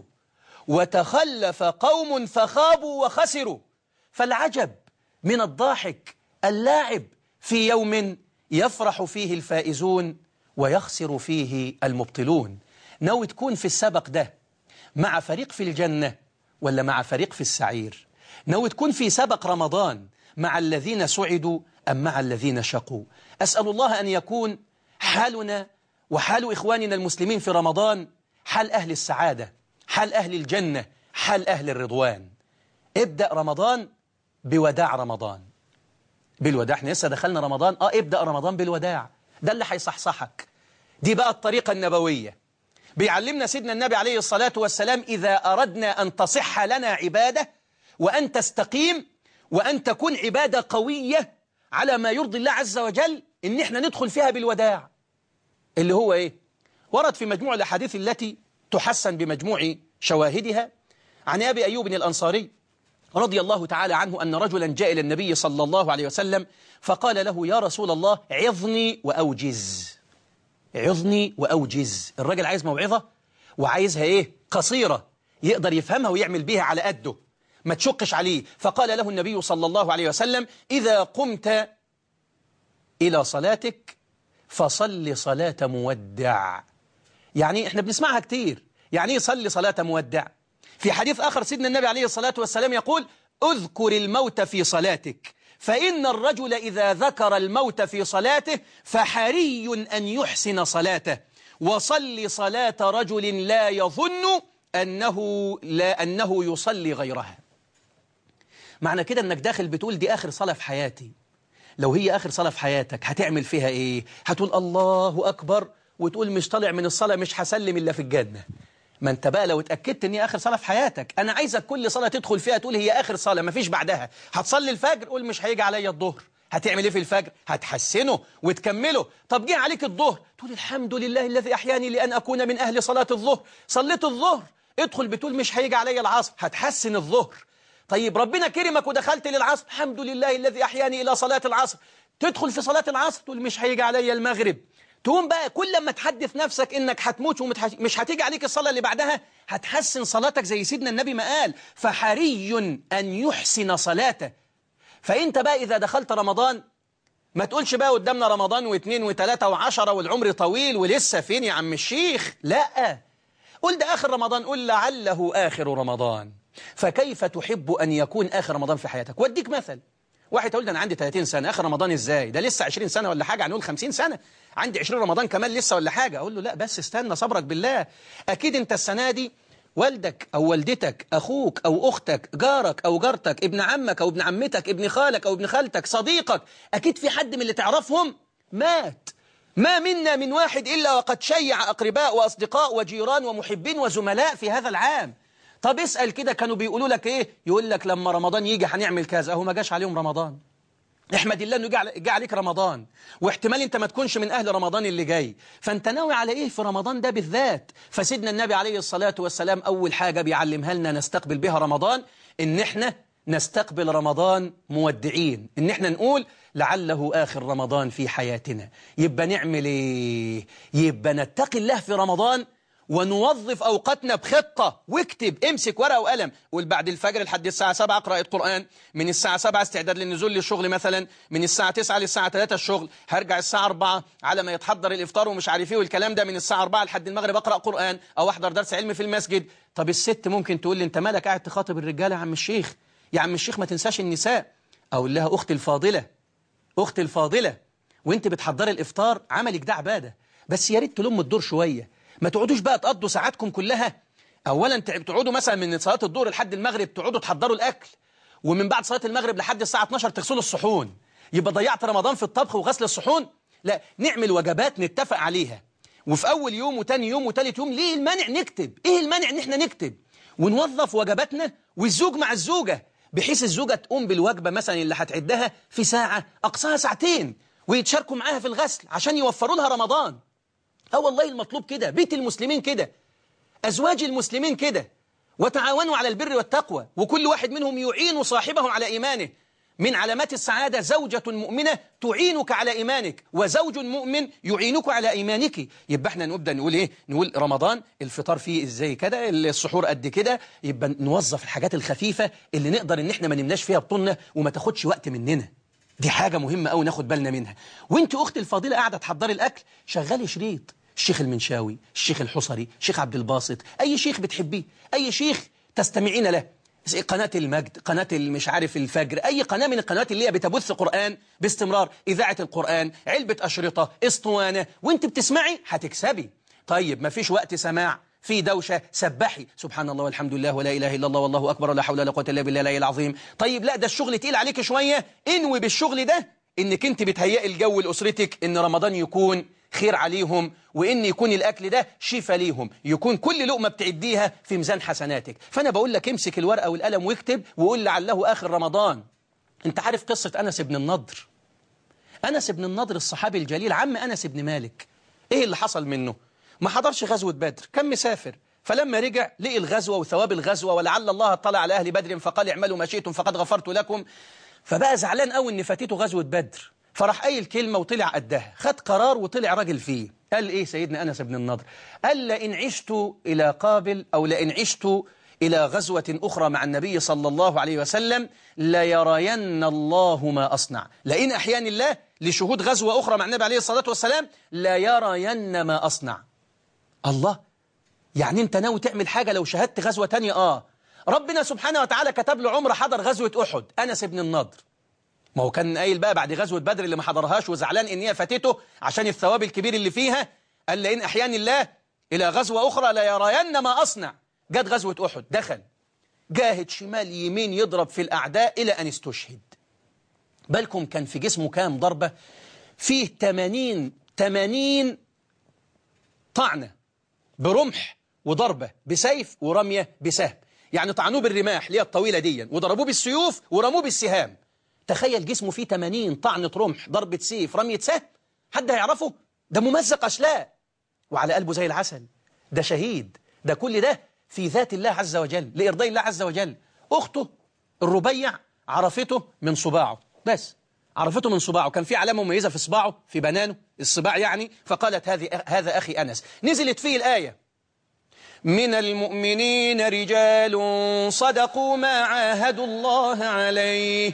S2: وتخلف قوم فخابوا وخسروا فالعجب من الضاحك اللاعب في يوم يفرح فيه الفائزون ويخسر فيه المبطلون ناوي تكون في السبق ده مع فريق في الجنة ولا مع فريق في السعير ناوي تكون في سبق رمضان مع الذين سعدوا أم مع الذين شقوا أسأل الله أن يكون حالنا وحال إخواننا المسلمين في رمضان حال أهل السعادة حال أهل الجنة حال أهل الرضوان ابدأ رمضان بوداع رمضان بالوداع احنا لسه دخلنا رمضان اه ابدأ رمضان بالوداع ده اللي هيصحصحك دي بقى الطريقة النبوية بيعلمنا سيدنا النبي عليه الصلاة والسلام إذا أردنا أن تصح لنا عبادة وأن تستقيم وأن تكون عبادة قوية على ما يرضي الله عز وجل إن احنا ندخل فيها بالوداع اللي هو إيه ورد في مجموع الأحاديث التي تحسن بمجموع شواهدها عن أبي أيوب الأنصاري رضي الله تعالى عنه أن رجلا جاء إلى النبي صلى الله عليه وسلم فقال له يا رسول الله عظني وأوجز عظني وأوجز الراجل عايز موعظة وعايزها إيه قصيرة يقدر يفهمها ويعمل بيها على قده ما تشقش عليه فقال له النبي صلى الله عليه وسلم إذا قمت إلى صلاتك فصل صلاة مودع يعني احنا بنسمعها كتير يعني ايه صلي صلاة مودع في حديث آخر سيدنا النبي عليه الصلاة والسلام يقول اذكر الموت في صلاتك فإن الرجل إذا ذكر الموت في صلاته فحري أن يحسن صلاته وصل صلاة رجل لا يظن أنه, لا أنه يصلي غيرها معنى كده أنك داخل بتقول دي آخر صلاة في حياتي لو هي آخر صلاة في حياتك هتعمل فيها إيه هتقول الله أكبر وتقول مش طالع من الصلاة مش هسلم إلا في الجنة ما انت بقى لو اتأكدت ان هي آخر صلاة في حياتك أنا عايزك كل صلاة تدخل فيها تقول هي آخر صلاة ما فيش بعدها هتصلي الفجر قول مش هيجي عليا الظهر هتعمل ايه في الفجر هتحسنه وتكمله طب جه عليك الظهر تقول الحمد لله الذي أحياني لأن أكون من أهل صلاة الظهر صليت الظهر ادخل بتقول مش هيجي عليا العصر هتحسن الظهر طيب ربنا كرمك ودخلت للعصر الحمد لله الذي أحياني إلى صلاة العصر تدخل في صلاة العصر تقول مش هيجي عليا المغرب تقوم بقى كل ما تحدث نفسك انك هتموت ومش هتيجي عليك الصلاة اللي بعدها هتحسن صلاتك زي سيدنا النبي ما قال فحري أن يحسن صلاته فانت بقى إذا دخلت رمضان ما تقولش بقى قدامنا رمضان واثنين وثلاثة وعشرة والعمر طويل ولسه فين يا عم الشيخ لا قل ده آخر رمضان قل لعله آخر رمضان فكيف تحب أن يكون آخر رمضان في حياتك وديك مثل واحد يقول ده انا عندي 30 سنه اخر رمضان ازاي ده لسه 20 سنه ولا حاجه هنقول 50 سنه عندي 20 رمضان كمان لسه ولا حاجه اقول له لا بس استنى صبرك بالله اكيد انت السنه دي والدك أو والدتك أخوك أو أختك جارك أو جارتك ابن عمك أو ابن عمتك ابن خالك أو ابن خالتك صديقك أكيد في حد من اللي تعرفهم مات ما منا من واحد إلا وقد شيع أقرباء وأصدقاء وجيران ومحبين وزملاء في هذا العام طب اسأل كده كانوا بيقولوا لك إيه يقول لك لما رمضان يجي هنعمل كذا أهو ما جاش عليهم رمضان احمد الله انه جاء عليك رمضان واحتمال انت ما تكونش من اهل رمضان اللي جاي فانت ناوي على ايه في رمضان ده بالذات فسيدنا النبي عليه الصلاة والسلام اول حاجة بيعلمها لنا نستقبل بها رمضان ان احنا نستقبل رمضان مودعين ان احنا نقول لعله آخر رمضان في حياتنا يبقى نعمل ايه يبقى نتقي الله في رمضان ونوظف أوقاتنا بخطة واكتب امسك ورقة وقلم قول بعد الفجر لحد الساعة 7 أقرأ القرآن من الساعة 7 استعداد للنزول للشغل مثلا من الساعة 9 للساعة 3 الشغل هرجع الساعة 4 على ما يتحضر الإفطار ومش عارف ايه والكلام ده من الساعة 4 لحد المغرب أقرأ قرآن أو أحضر درس علمي في المسجد طب الست ممكن تقول لي أنت مالك قاعد تخاطب الرجالة يا عم الشيخ يا عم الشيخ ما تنساش النساء أقول لها أختي الفاضلة أختي الفاضلة وانت بتحضري الإفطار عملك ده عبادة بس يا ريت تلم الدور شوية ما تقعدوش بقى تقضوا ساعاتكم كلها أولا تقعدوا مثلا من صلاة الظهر لحد المغرب تقعدوا تحضروا الأكل ومن بعد صلاة المغرب لحد الساعة 12 تغسلوا الصحون يبقى ضيعت رمضان في الطبخ وغسل الصحون لا نعمل وجبات نتفق عليها وفي أول يوم وتاني يوم وتالت يوم ليه المانع نكتب إيه المانع إن إحنا نكتب ونوظف وجباتنا والزوج مع الزوجة بحيث الزوجة تقوم بالوجبة مثلا اللي هتعدها في ساعة أقصاها ساعتين ويتشاركوا معاها في الغسل عشان يوفروا لها رمضان اه والله المطلوب كده بيت المسلمين كده أزواج المسلمين كده وتعاونوا على البر والتقوى وكل واحد منهم يعين صاحبه على إيمانه من علامات السعادة زوجة مؤمنة تعينك على إيمانك وزوج مؤمن يعينك على إيمانك يبقى احنا نبدأ نقول إيه نقول رمضان الفطار فيه إزاي كده السحور قد كده يبقى نوظف الحاجات الخفيفة اللي نقدر إن احنا ما نملاش فيها بطننا وما تاخدش وقت مننا دي حاجة مهمة أوي ناخد بالنا منها وانت أختي الفاضلة قاعدة تحضري الأكل شغالي شريط الشيخ المنشاوي الشيخ الحصري الشيخ عبد الباسط أي شيخ بتحبيه أي شيخ تستمعين له قناة المجد قناة مش عارف الفجر أي قناة من القنوات اللي هي بتبث قرآن باستمرار إذاعة القرآن علبة أشرطة اسطوانة وانت بتسمعي هتكسبي طيب ما فيش وقت سماع في دوشة سبحي سبحان الله والحمد لله ولا إله إلا الله والله أكبر ولا حول ولا قوة إلا بالله العلي العظيم طيب لا ده الشغل تقيل عليك شوية انوي بالشغل ده انك انت بتهيئي الجو لأسرتك ان رمضان يكون خير عليهم وإن يكون الأكل ده شفاء ليهم يكون كل لقمة بتعديها في ميزان حسناتك فأنا بقول لك امسك الورقة والقلم واكتب وقول لعله آخر رمضان أنت عارف قصة أنس بن النضر أنس بن النضر الصحابي الجليل عم أنس بن مالك إيه اللي حصل منه ما حضرش غزوة بدر كان مسافر فلما رجع لقي الغزوة وثواب الغزوة ولعل الله اطلع على أهل بدر فقال اعملوا ما شئتم فقد غفرت لكم فبقى زعلان قوي ان فاتته غزوة بدر فراح قايل كلمة وطلع قدها خد قرار وطلع راجل فيه قال إيه سيدنا أنس بن النضر قال لئن عشت إلى قابل أو لئن عشت إلى غزوة أخرى مع النبي صلى الله عليه وسلم ليرين الله ما أصنع لئن أحيان الله لشهود غزوة أخرى مع النبي عليه الصلاة والسلام ليرين ما أصنع الله يعني أنت ناوي تعمل حاجة لو شهدت غزوة تانية آه ربنا سبحانه وتعالى كتب له عمر حضر غزوة أحد أنس بن النضر ما هو كان قايل بقى بعد غزوة بدر اللي ما حضرهاش وزعلان ان هي فاتته عشان الثواب الكبير اللي فيها قال لئن أحيان الله إلى غزوة أخرى لا يرين ما أصنع جت غزوة أحد دخل جاهد شمال يمين يضرب في الأعداء إلى أن استشهد بالكم كان في جسمه كام ضربة فيه 80 80 طعنة برمح وضربة بسيف ورمية بسهم يعني طعنوه بالرماح اللي هي الطويلة دي وضربوه بالسيوف ورموه بالسهام تخيل جسمه فيه 80 طعنة رمح ضربة سيف رمية سهم حد هيعرفه ده ممزق أشلاء وعلى قلبه زي العسل ده شهيد ده كل ده في ذات الله عز وجل لإرضاء الله عز وجل أخته الربيع عرفته من صباعه بس عرفته من صباعه كان في علامة مميزة في صباعه في بنانه الصباع يعني فقالت هذه هذا أخي أنس نزلت فيه الآية من المؤمنين رجال صدقوا ما عاهدوا الله عليه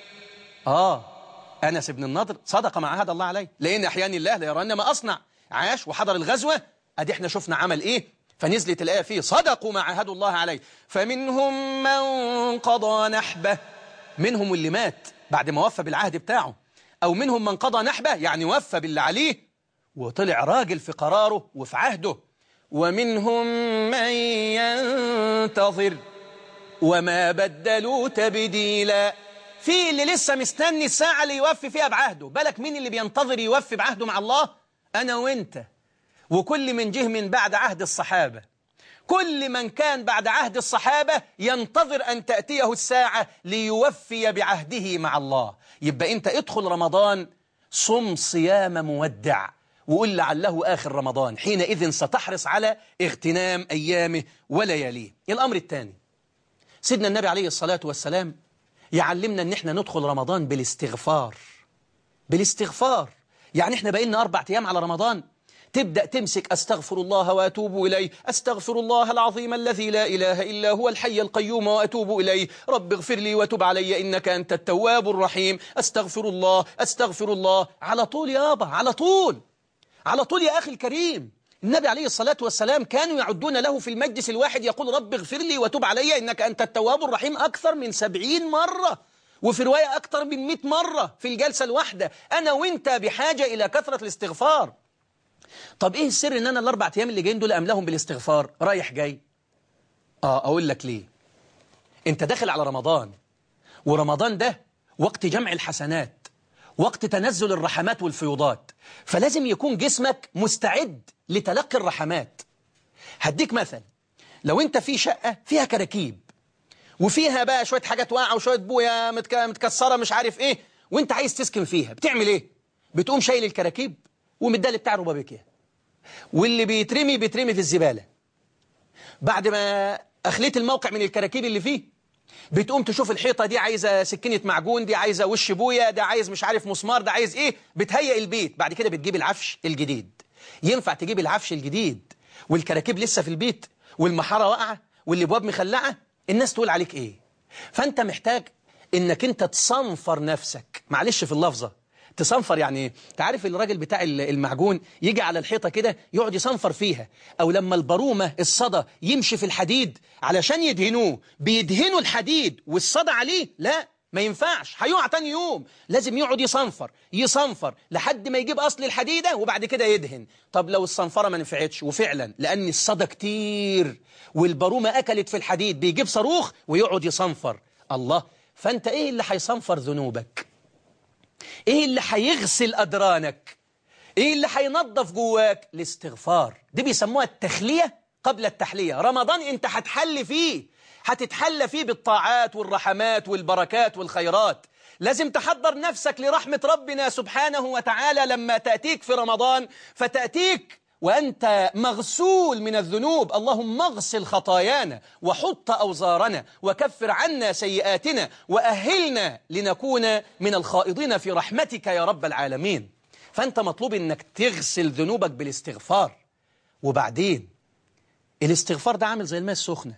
S2: آه أنس بن النضر صدق مع عهد الله عليه لأن أحيان الله لا يرى ما أصنع عاش وحضر الغزوة أدي احنا شفنا عمل إيه فنزلت الآية فيه صدقوا ما عهد الله عليه فمنهم من قضى نحبه منهم اللي مات بعد ما وفى بالعهد بتاعه أو منهم من قضى نحبه يعني وفى باللي عليه وطلع راجل في قراره وفي عهده ومنهم من ينتظر وما بدلوا تبديلا في اللي لسه مستني الساعة اللي يوفي فيها بعهده بالك مين اللي بينتظر يوفي بعهده مع الله أنا وإنت وكل من جه من بعد عهد الصحابة كل من كان بعد عهد الصحابة ينتظر أن تأتيه الساعة ليوفي بعهده مع الله يبقى أنت ادخل رمضان صم صيام مودع وقل لعله آخر رمضان حينئذ ستحرص على اغتنام أيامه ولياليه الأمر الثاني سيدنا النبي عليه الصلاة والسلام يعلمنا أن احنا ندخل رمضان بالاستغفار بالاستغفار يعني احنا بقينا أربع أيام على رمضان تبدأ تمسك أستغفر الله وأتوب إليه أستغفر الله العظيم الذي لا إله إلا هو الحي القيوم وأتوب إليه رب اغفر لي وتب علي إنك أنت التواب الرحيم أستغفر الله أستغفر الله على طول يابا على طول على طول يا أخي الكريم النبي عليه الصلاة والسلام كانوا يعدون له في المجلس الواحد يقول رب اغفر لي وتب علي إنك أنت التواب الرحيم أكثر من سبعين مرة وفي رواية أكثر من مئة مرة في الجلسة الواحدة أنا وإنت بحاجة إلى كثرة الاستغفار طب إيه السر إن أنا الأربع أيام اللي جايين دول أملهم بالاستغفار رايح جاي آه أقول لك ليه أنت داخل على رمضان ورمضان ده وقت جمع الحسنات وقت تنزل الرحمات والفيوضات فلازم يكون جسمك مستعد لتلقي الرحمات هديك مثل لو انت في شقة فيها كراكيب وفيها بقى شوية حاجات واقعة وشوية بويا متك... متكسرة مش عارف ايه وانت عايز تسكن فيها بتعمل ايه بتقوم شايل الكراكيب ومدالي بتاع ربابيكيا واللي بيترمي بيترمي في الزبالة بعد ما اخليت الموقع من الكراكيب اللي فيه بتقوم تشوف الحيطة دي عايزة سكينة معجون دي عايزة وش بويا ده عايز مش عارف مسمار ده عايز ايه بتهيئ البيت بعد كده بتجيب العفش الجديد ينفع تجيب العفش الجديد والكراكيب لسه في البيت والمحارة واقعة والابواب مخلعة الناس تقول عليك ايه فانت محتاج انك انت تصنفر نفسك معلش في اللفظة تصنفر يعني ايه تعرف الراجل بتاع المعجون يجي على الحيطة كده يقعد يصنفر فيها او لما البرومة الصدى يمشي في الحديد علشان يدهنوه بيدهنوا الحديد والصدى عليه لا ما ينفعش هيقع تاني يوم لازم يقعد يصنفر يصنفر لحد ما يجيب أصل الحديدة وبعد كده يدهن طب لو الصنفرة ما نفعتش وفعلا لأن الصدى كتير والبرومة أكلت في الحديد بيجيب صاروخ ويقعد يصنفر الله فأنت إيه اللي هيصنفر ذنوبك إيه اللي هيغسل أدرانك إيه اللي هينظف جواك الاستغفار دي بيسموها التخلية قبل التحلية رمضان أنت هتحل فيه هتتحلى فيه بالطاعات والرحمات والبركات والخيرات لازم تحضر نفسك لرحمة ربنا سبحانه وتعالى لما تأتيك في رمضان فتأتيك وأنت مغسول من الذنوب اللهم اغسل خطايانا وحط أوزارنا وكفر عنا سيئاتنا وأهلنا لنكون من الخائضين في رحمتك يا رب العالمين فأنت مطلوب أنك تغسل ذنوبك بالاستغفار وبعدين الاستغفار ده عامل زي الماء السخنة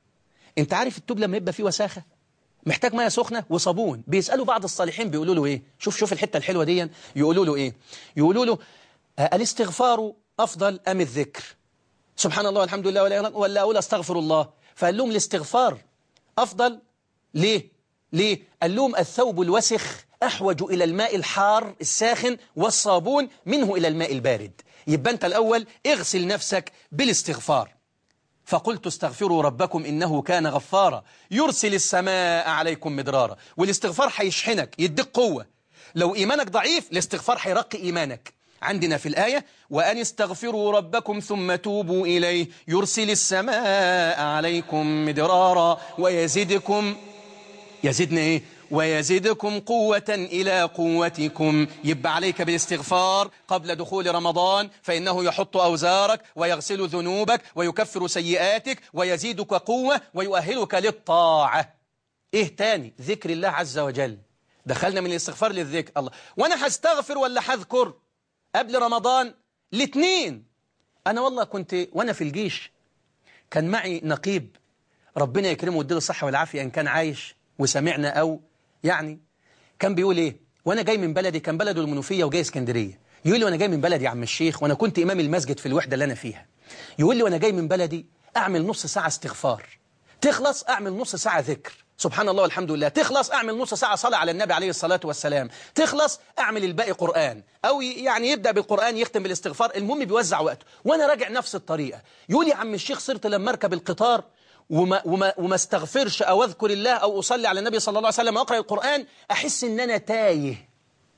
S2: انت عارف التوب لما يبقى فيه وساخة محتاج ميه سخنة وصابون بيسألوا بعض الصالحين بيقولوا له ايه شوف شوف الحتة الحلوة دي يقولوا له ايه يقولوا له آه الاستغفار أفضل أم الذكر سبحان الله والحمد لله ولا ولا أقول أستغفر الله فقال لهم الاستغفار أفضل ليه ليه قال لهم الثوب الوسخ أحوج إلى الماء الحار الساخن والصابون منه إلى الماء البارد يبقى أنت الأول اغسل نفسك بالاستغفار فقلت استغفروا ربكم إنه كان غفارا يرسل السماء عليكم مدرارا والاستغفار هيشحنك يديك قوة لو إيمانك ضعيف الاستغفار هيرقي إيمانك عندنا في الآية وأن استغفروا ربكم ثم توبوا إليه يرسل السماء عليكم مدرارا ويزدكم يزدنا إيه ويزدكم قوة إلى قوتكم يبقى عليك بالاستغفار قبل دخول رمضان فإنه يحط أوزارك ويغسل ذنوبك ويكفر سيئاتك ويزيدك قوة ويؤهلك للطاعة إيه تاني ذكر الله عز وجل دخلنا من الاستغفار للذكر الله وأنا هستغفر ولا هذكر قبل رمضان الاثنين أنا والله كنت وأنا في الجيش كان معي نقيب ربنا يكرمه ويديله الصحة والعافية إن كان عايش وسمعنا أو يعني كان بيقول إيه وأنا جاي من بلدي كان بلده المنوفية وجاي اسكندرية يقول لي وأنا جاي من بلدي يا عم الشيخ وأنا كنت إمام المسجد في الوحدة اللي أنا فيها يقول لي وأنا جاي من بلدي أعمل نص ساعة استغفار تخلص أعمل نص ساعة ذكر سبحان الله والحمد لله تخلص اعمل نص ساعة صلاة على النبي عليه الصلاة والسلام تخلص اعمل الباقي قرآن او يعني يبدأ بالقرآن يختم بالاستغفار المهم بيوزع وقته وانا راجع نفس الطريقة يقول يا عم الشيخ صرت لما اركب القطار وما, وما, وما استغفرش او اذكر الله او اصلي على النبي صلى الله عليه وسلم واقرأ القرآن احس ان انا تايه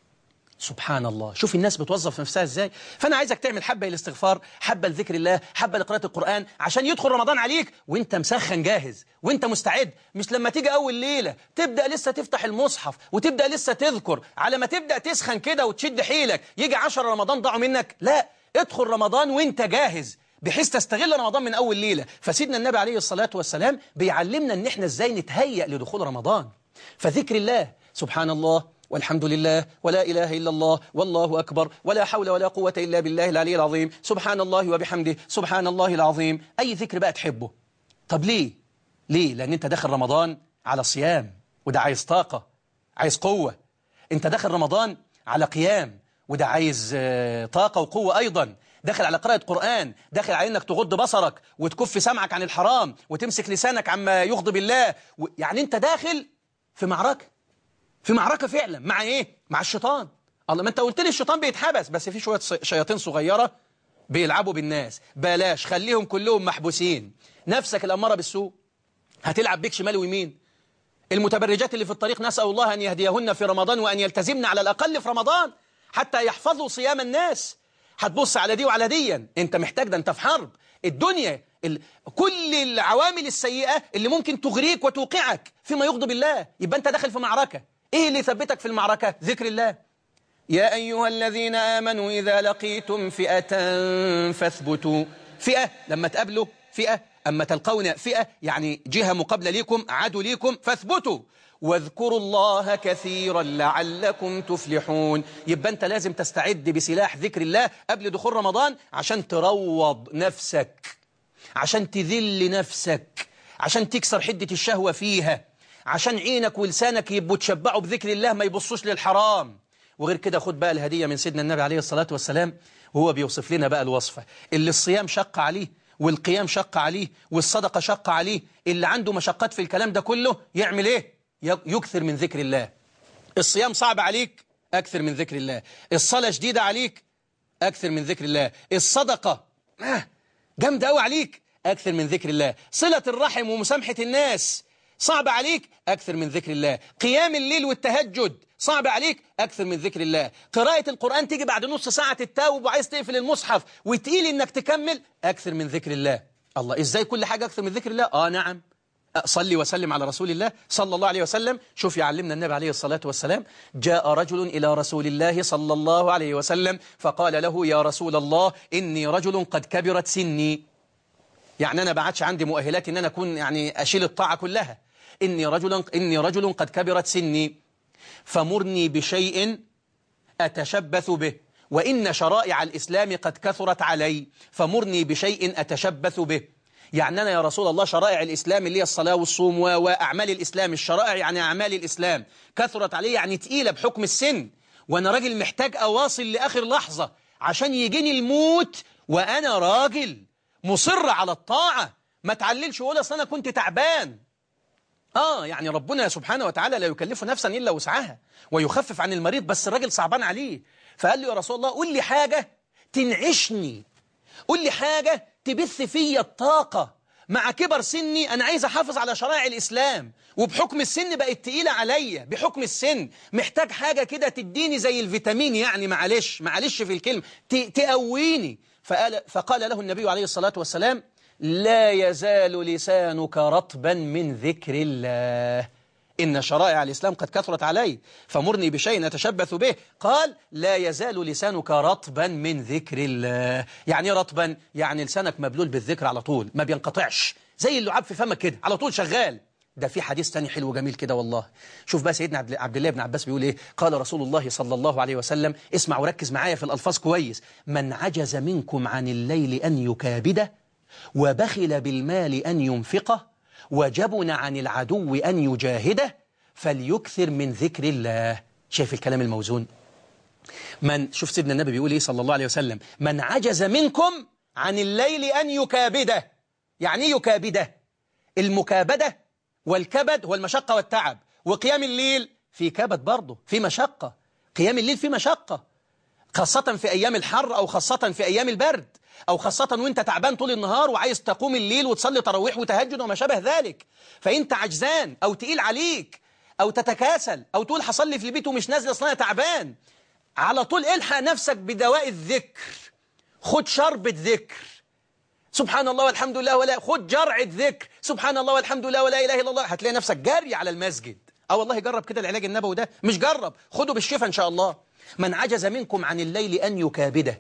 S2: سبحان الله شوف الناس بتوظف نفسها ازاي فانا عايزك تعمل حبه الاستغفار حبه لذكر الله حبه لقراءه القران عشان يدخل رمضان عليك وانت مسخن جاهز وانت مستعد مش لما تيجي اول ليله تبدا لسه تفتح المصحف وتبدا لسه تذكر على ما تبدا تسخن كده وتشد حيلك يجي 10 رمضان ضاعوا منك لا ادخل رمضان وانت جاهز بحيث تستغل رمضان من اول ليله فسيدنا النبي عليه الصلاه والسلام بيعلمنا ان احنا ازاي نتهيأ لدخول رمضان فذكر الله سبحان الله والحمد لله ولا إله إلا الله والله أكبر ولا حول ولا قوة إلا بالله العلي العظيم سبحان الله وبحمده سبحان الله العظيم أي ذكر بقى تحبه طب ليه؟ ليه؟ لأن أنت داخل رمضان على صيام وده عايز طاقة عايز قوة أنت داخل رمضان على قيام وده عايز طاقة وقوة أيضا داخل على قراءة قرآن داخل على أنك تغض بصرك وتكف سمعك عن الحرام وتمسك لسانك عما يغضب الله يعني أنت داخل في معركة في معركة فعلا مع ايه مع الشيطان الله ما انت قلت لي الشيطان بيتحبس بس في شوية شياطين صغيرة بيلعبوا بالناس بلاش خليهم كلهم محبوسين نفسك الأمارة بالسوء هتلعب بيك شمال ويمين المتبرجات اللي في الطريق نسأل الله أن يهديهن في رمضان وأن يلتزمن على الأقل في رمضان حتى يحفظوا صيام الناس هتبص على دي وعلى دي انت محتاج ده انت في حرب الدنيا ال... كل العوامل السيئة اللي ممكن تغريك وتوقعك فيما يغضب الله يبقى انت داخل في معركة ايه اللي يثبتك في المعركة ذكر الله يا أيها الذين آمنوا إذا لقيتم فئة فاثبتوا فئة لما تقابلوا فئة أما تلقون فئة يعني جهة مقابلة ليكم عدو ليكم فاثبتوا واذكروا الله كثيرا لعلكم تفلحون يبقى أنت لازم تستعد بسلاح ذكر الله قبل دخول رمضان عشان تروض نفسك عشان تذل نفسك عشان تكسر حدة الشهوة فيها عشان عينك ولسانك يبقوا تشبعوا بذكر الله ما يبصوش للحرام وغير كده خد بقى الهدية من سيدنا النبي عليه الصلاة والسلام وهو بيوصف لنا بقى الوصفة اللي الصيام شق عليه والقيام شق عليه والصدقة شق عليه اللي عنده مشقات في الكلام ده كله يعمل ايه يكثر من ذكر الله الصيام صعب عليك أكثر من ذكر الله الصلاة شديدة عليك أكثر من ذكر الله الصدقة آه جامدة قوي عليك أكثر من ذكر الله صلة الرحم ومسامحة الناس صعب عليك أكثر من ذكر الله قيام الليل والتهجد صعب عليك أكثر من ذكر الله قراءة القرآن تيجي بعد نص ساعة تتاوب وعايز تقفل المصحف وتقيل إنك تكمل أكثر من ذكر الله الله إزاي كل حاجة أكثر من ذكر الله آه نعم صلي وسلم على رسول الله صلى الله عليه وسلم شوف يعلمنا النبي عليه الصلاة والسلام جاء رجل إلى رسول الله صلى الله عليه وسلم فقال له يا رسول الله إني رجل قد كبرت سني يعني أنا بعدش عندي مؤهلات إن أنا أكون يعني أشيل الطاعة كلها إني رجل, إني رجل قد كبرت سني فمرني بشيء أتشبث به وإن شرائع الإسلام قد كثرت علي فمرني بشيء أتشبث به يعني أنا يا رسول الله شرائع الإسلام اللي هي الصلاة والصوم وأعمال الإسلام الشرائع يعني أعمال الإسلام كثرت علي يعني تقيلة بحكم السن وأنا راجل محتاج أواصل لآخر لحظة عشان يجيني الموت وأنا راجل مصر على الطاعة ما تعللش ولا أصل أنا كنت تعبان آه يعني ربنا سبحانه وتعالى لا يكلف نفسا إلا وسعها ويخفف عن المريض بس الراجل صعبان عليه فقال له يا رسول الله قول لي حاجة تنعشني قول لي حاجة تبث فيا الطاقة مع كبر سني أنا عايز أحافظ على شرائع الإسلام وبحكم السن بقت تقيلة عليا بحكم السن محتاج حاجة كده تديني زي الفيتامين يعني معلش معلش في الكلمة تقويني فقال, فقال له النبي عليه الصلاة والسلام لا يزال لسانك رطبا من ذكر الله إن شرائع الإسلام قد كثرت علي فمرني بشيء نتشبث به قال لا يزال لسانك رطبا من ذكر الله يعني رطبا يعني لسانك مبلول بالذكر على طول ما بينقطعش زي اللعاب في فمك كده على طول شغال ده في حديث تاني حلو جميل كده والله شوف بقى سيدنا عبد الله بن عباس بيقول ايه قال رسول الله صلى الله عليه وسلم اسمع وركز معايا في الألفاظ كويس من عجز منكم عن الليل أن يكابده وبخل بالمال أن ينفقه وجبن عن العدو أن يجاهده فليكثر من ذكر الله شايف الكلام الموزون من شوف سيدنا النبي بيقول ايه صلى الله عليه وسلم من عجز منكم عن الليل أن يكابده يعني ايه يكابده المكابدة والكبد هو المشقة والتعب وقيام الليل في كبد برضه في مشقة قيام الليل في مشقة خاصة في أيام الحر أو خاصة في أيام البرد أو خاصة وانت تعبان طول النهار وعايز تقوم الليل وتصلي تراويح وتهجد وما شابه ذلك فانت عجزان أو تقيل عليك أو تتكاسل أو تقول حصل في البيت ومش نازل أصلا تعبان على طول الحق نفسك بدواء الذكر خد شربة ذكر سبحان الله والحمد لله ولا خد جرعة ذكر سبحان الله والحمد لله ولا إله إلا الله هتلاقي نفسك جاري على المسجد اه والله جرب كده العلاج النبوي ده مش جرب خده بالشفاء إن شاء الله من عجز منكم عن الليل أن يكابده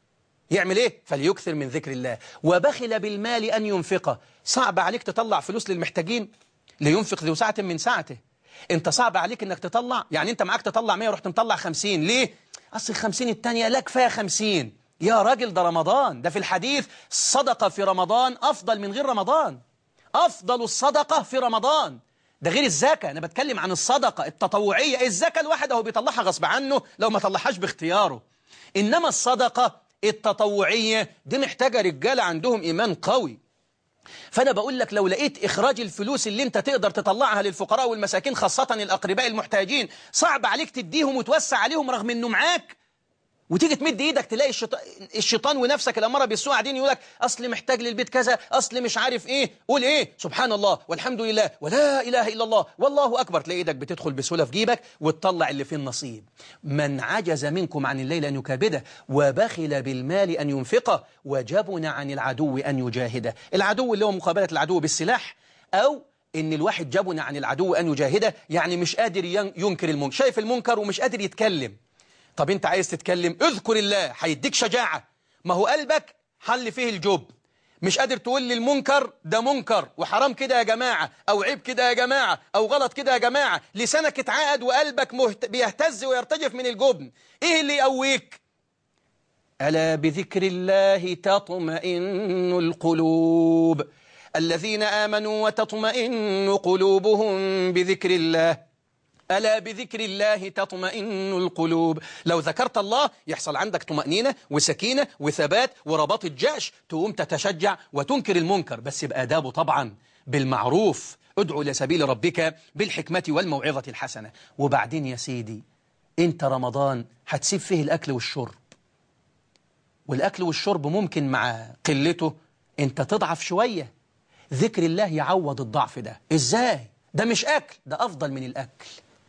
S2: يعمل ايه فليكثر من ذكر الله وبخل بالمال أن ينفقه صعب عليك تطلع فلوس للمحتاجين لينفق ذو ساعة من ساعته انت صعب عليك انك تطلع يعني انت معاك تطلع 100 ورحت مطلع 50 ليه اصل ال 50 التانية لا كفايه 50 يا راجل ده رمضان ده في الحديث الصدقة في رمضان أفضل من غير رمضان أفضل الصدقة في رمضان ده غير الزكاة أنا بتكلم عن الصدقة التطوعية الزكاة الواحد هو بيطلعها غصب عنه لو ما طلعهاش باختياره إنما الصدقة التطوعية دي محتاجة رجالة عندهم إيمان قوي فأنا بقول لك لو لقيت إخراج الفلوس اللي أنت تقدر تطلعها للفقراء والمساكين خاصة الأقرباء المحتاجين صعب عليك تديهم وتوسع عليهم رغم أنه معاك وتيجي تمد ايدك تلاقي الشيطان, الشيطان ونفسك الاماره بالسوء قاعدين يقول لك اصل محتاج للبيت كذا اصل مش عارف ايه قول ايه سبحان الله والحمد لله ولا اله الا الله والله اكبر تلاقي ايدك بتدخل بسهوله في جيبك وتطلع اللي فيه النصيب من عجز منكم عن الليل ان يكابده وبخل بالمال ان ينفقه وجبن عن العدو ان يجاهده العدو اللي هو مقابله العدو بالسلاح او ان الواحد جبن عن العدو ان يجاهده يعني مش قادر ينكر المنكر شايف المنكر ومش قادر يتكلم طب انت عايز تتكلم اذكر الله هيديك شجاعة ما هو قلبك حل فيه الجب مش قادر تقول للمنكر ده منكر وحرام كده يا جماعة أو عيب كده يا جماعة أو غلط كده يا جماعة لسانك اتعقد وقلبك مهت... بيهتز ويرتجف من الجبن إيه اللي يقويك ألا بذكر الله تطمئن القلوب الذين آمنوا وتطمئن قلوبهم بذكر الله ألا بذكر الله تطمئن القلوب لو ذكرت الله يحصل عندك طمأنينة وسكينة وثبات ورباط الجأش تقوم تتشجع وتنكر المنكر بس بآدابه طبعا بالمعروف ادعو لسبيل ربك بالحكمة والموعظة الحسنة وبعدين يا سيدي انت رمضان هتسيب فيه الأكل والشرب والأكل والشرب ممكن مع قلته انت تضعف شوية ذكر الله يعوض الضعف ده ازاي ده مش أكل ده أفضل من الأكل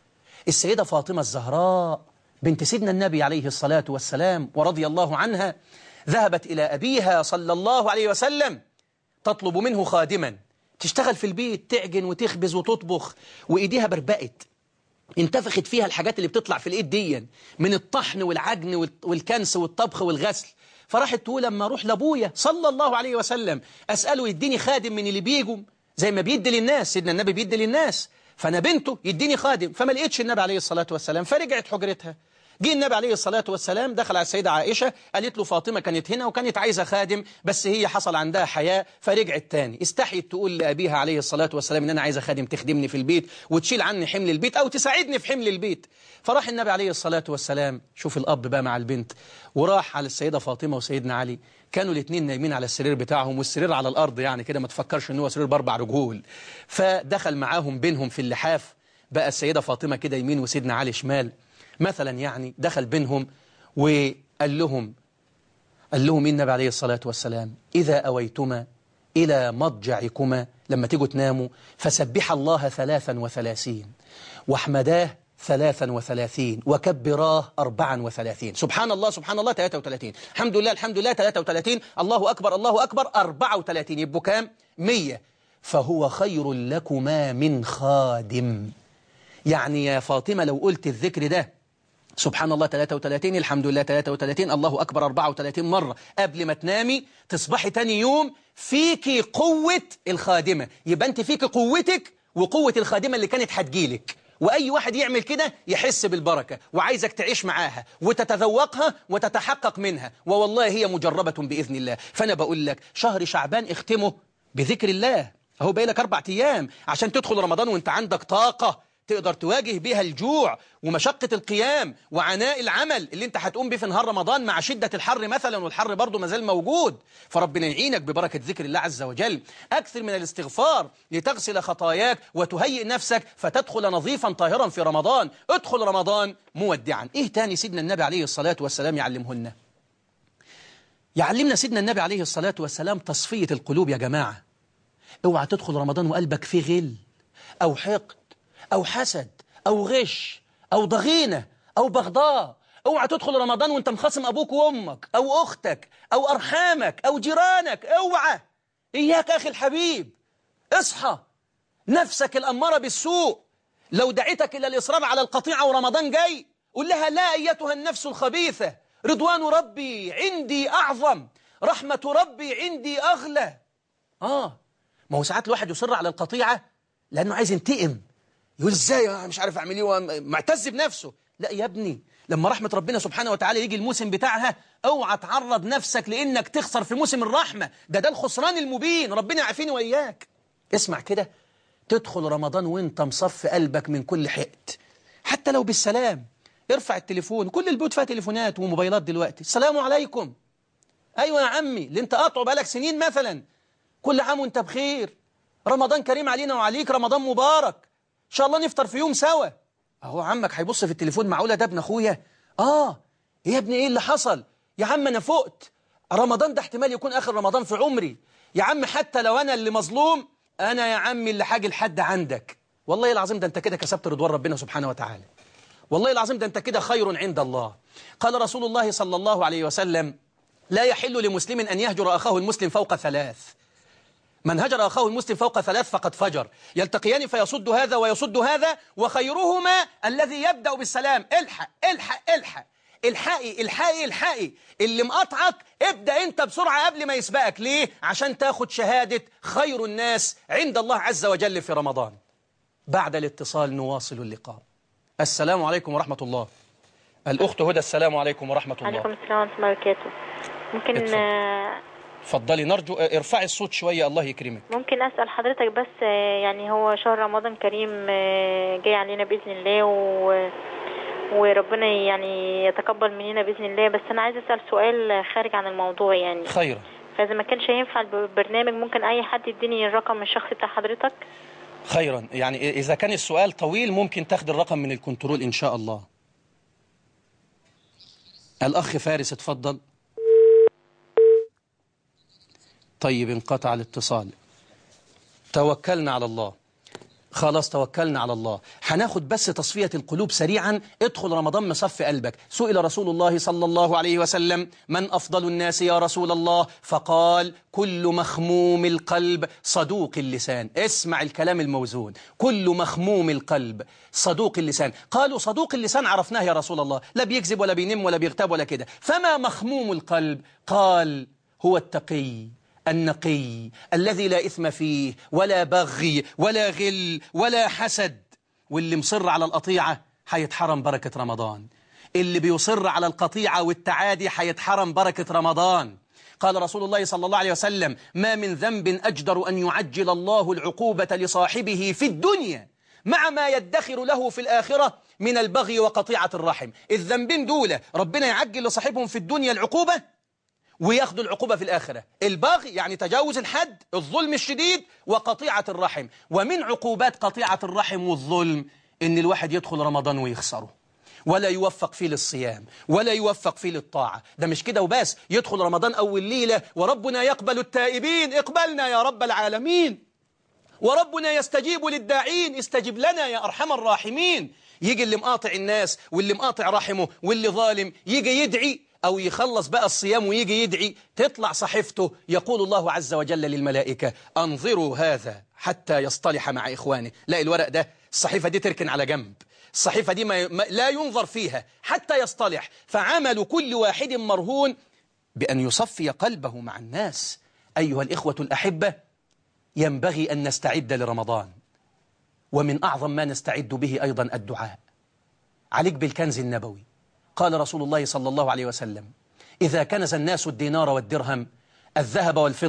S2: السيدة فاطمة الزهراء بنت سيدنا النبي عليه الصلاة والسلام ورضي الله عنها ذهبت إلى أبيها صلى الله عليه وسلم تطلب منه خادما تشتغل في البيت تعجن وتخبز وتطبخ وإيديها بربقت انتفخت فيها الحاجات اللي بتطلع في الإيد دي من الطحن والعجن والكنس والطبخ والغسل فراحت تقول لما أروح لأبويا صلى الله عليه وسلم أسأله يديني خادم من اللي بيجوا زي ما بيدي للناس سيدنا النبي بيدي للناس فأنا بنته يديني خادم فما لقيتش النبي عليه الصلاة والسلام فرجعت حجرتها جه النبي عليه الصلاة والسلام دخل على السيدة عائشة قالت له فاطمة كانت هنا وكانت عايزة خادم بس هي حصل عندها حياة فرجعت تاني استحيت تقول لأبيها عليه الصلاة والسلام إن أنا عايزة خادم تخدمني في البيت وتشيل عني حمل البيت أو تساعدني في حمل البيت فراح النبي عليه الصلاة والسلام شوف الأب بقى مع البنت وراح على السيدة فاطمة وسيدنا علي كانوا الاثنين نايمين على السرير بتاعهم والسرير على الأرض يعني كده ما تفكرش إن هو سرير بأربع رجول فدخل معاهم بينهم في اللحاف بقى السيدة فاطمة كده يمين وسيدنا علي شمال مثلا يعني دخل بينهم وقال لهم قال لهم النبي عليه الصلاة والسلام إذا أويتما إلى مضجعكما لما تيجوا تناموا فسبح الله ثلاثا وثلاثين واحمداه ثلاثا وثلاثين وكبراه أربعا وثلاثين سبحان الله سبحان الله ثلاثة وثلاثين الحمد لله الحمد لله ثلاثة وثلاثين الله أكبر الله أكبر أربعة وثلاثين يبقوا كام مية فهو خير لكما من خادم يعني يا فاطمة لو قلت الذكر ده سبحان الله 33 الحمد لله 33 الله أكبر 34 مرة قبل ما تنامي تصبحي تاني يوم فيكي قوة الخادمة يبقى أنت فيكي قوتك وقوة الخادمة اللي كانت هتجيلك وأي واحد يعمل كده يحس بالبركة وعايزك تعيش معاها وتتذوقها وتتحقق منها ووالله هي مجربة بإذن الله فأنا بقول لك شهر شعبان اختمه بذكر الله أهو باقي لك أربع أيام عشان تدخل رمضان وانت عندك طاقة تقدر تواجه بيها الجوع ومشقة القيام وعناء العمل اللي انت هتقوم بيه في نهار رمضان مع شدة الحر مثلا والحر برضه مازال موجود فربنا يعينك ببركة ذكر الله عز وجل أكثر من الاستغفار لتغسل خطاياك وتهيئ نفسك فتدخل نظيفا طاهرا في رمضان ادخل رمضان مودعا ايه تاني سيدنا النبي عليه الصلاة والسلام يعلمهن يعلمنا سيدنا النبي عليه الصلاة والسلام تصفية القلوب يا جماعة اوعى تدخل رمضان وقلبك فيه غل أو حقد أو حسد أو غش أو ضغينة أو بغضاء اوعى تدخل رمضان وانت مخاصم أبوك وأمك أو أختك أو أرحامك أو جيرانك اوعى إياك أخي الحبيب اصحى نفسك الأمارة بالسوء لو دعيتك إلى الإصرار على القطيعة ورمضان جاي قل لها لا أيتها النفس الخبيثة رضوان ربي عندي أعظم رحمة ربي عندي أغلى آه ما هو ساعات الواحد يصر على القطيعة لأنه عايز ينتقم يقول إزاي مش عارف أعمل إيه معتز بنفسه لا يا ابني لما رحمة ربنا سبحانه وتعالى يجي الموسم بتاعها اوعى تعرض نفسك لأنك تخسر في موسم الرحمة ده ده الخسران المبين ربنا يعافيني وإياك اسمع كده تدخل رمضان وانت مصف قلبك من كل حقد حتى لو بالسلام ارفع التليفون كل البيوت فيها تليفونات وموبايلات دلوقتي السلام عليكم ايوه يا عمي اللي انت قاطعه بقالك سنين مثلا كل عام وانت بخير رمضان كريم علينا وعليك رمضان مبارك ان شاء الله نفطر في يوم سوا اهو عمك هيبص في التليفون معقوله ده ابن اخويا اه يا ابني ايه اللي حصل يا عم انا فقت رمضان ده احتمال يكون اخر رمضان في عمري يا عم حتى لو انا اللي مظلوم انا يا عمي اللي حاجي لحد عندك والله العظيم ده انت كده كسبت رضوان ربنا سبحانه وتعالى والله العظيم ده انت كده خير عند الله قال رسول الله صلى الله عليه وسلم لا يحل لمسلم أن يهجر أخاه المسلم فوق ثلاث من هجر أخاه المسلم فوق ثلاث فقد فجر يلتقيان فيصد هذا ويصد هذا وخيرهما الذي يبدأ بالسلام الحق الحق الحق الحقي الحقي الحقي اللي مقاطعك ابدأ انت بسرعة قبل ما يسبقك ليه؟ عشان تاخد شهادة خير الناس عند الله عز وجل في رمضان بعد الاتصال نواصل اللقاء السلام عليكم ورحمة الله الأخت هدى السلام عليكم ورحمة الله
S3: عليكم السلام ورحمة الله وبركاته ممكن
S2: اتفضل.
S3: آه،
S2: اتفضلي نرجو اه، ارفعي الصوت شوية الله يكرمك
S3: ممكن أسأل حضرتك بس آه، يعني هو شهر رمضان كريم آه، جاي علينا بإذن الله و وربنا يعني يتقبل مننا بإذن الله بس أنا عايزة أسأل سؤال خارج عن الموضوع يعني
S2: خيرا
S3: فإذا ما كانش هينفع البرنامج ممكن أي حد يديني الرقم الشخصي بتاع حضرتك
S2: خيرا يعني إذا كان السؤال طويل ممكن تاخد الرقم من الكنترول إن شاء الله الأخ فارس اتفضل طيب انقطع الاتصال توكلنا على الله خلاص توكلنا على الله هناخد بس تصفية القلوب سريعا ادخل رمضان مصف قلبك سئل رسول الله صلى الله عليه وسلم من أفضل الناس يا رسول الله فقال كل مخموم القلب صدوق اللسان اسمع الكلام الموزون كل مخموم القلب صدوق اللسان قالوا صدوق اللسان عرفناه يا رسول الله لا بيكذب ولا بينم ولا بيغتاب ولا كده فما مخموم القلب قال هو التقي النقي الذي لا إثم فيه ولا بغي ولا غل ولا حسد واللي مصر على القطيعة هيتحرم بركة رمضان اللي بيصر على القطيعة والتعادي هيتحرم بركة رمضان قال رسول الله صلى الله عليه وسلم ما من ذنب أجدر أن يعجل الله العقوبة لصاحبه في الدنيا مع ما يدخر له في الآخرة من البغي وقطيعة الرحم الذنبين دول ربنا يعجل لصاحبهم في الدنيا العقوبة وياخدوا العقوبة في الآخرة البغي يعني تجاوز الحد الظلم الشديد وقطيعة الرحم ومن عقوبات قطيعة الرحم والظلم إن الواحد يدخل رمضان ويخسره ولا يوفق فيه للصيام ولا يوفق فيه للطاعة ده مش كده وبس يدخل رمضان أول ليلة وربنا يقبل التائبين اقبلنا يا رب العالمين وربنا يستجيب للداعين استجب لنا يا أرحم الراحمين يجي اللي مقاطع الناس واللي مقاطع رحمه واللي ظالم يجي يدعي أو يخلص بقى الصيام ويجي يدعي تطلع صحيفته يقول الله عز وجل للملائكة أنظروا هذا حتى يصطلح مع إخوانه لا الورق ده الصحيفة دي تركن على جنب الصحيفة دي ما ما- لا ينظر فيها حتى يصطلح فعمل كل واحد مرهون بأن يصفي قلبه مع الناس أيها الإخوة الأحبة ينبغي أن نستعد لرمضان ومن أعظم ما نستعد به أيضا الدعاء عليك بالكنز النبوي قال رسول الله صلى الله عليه وسلم إذا كنز الناس الدينار والدرهم الذهب والفضة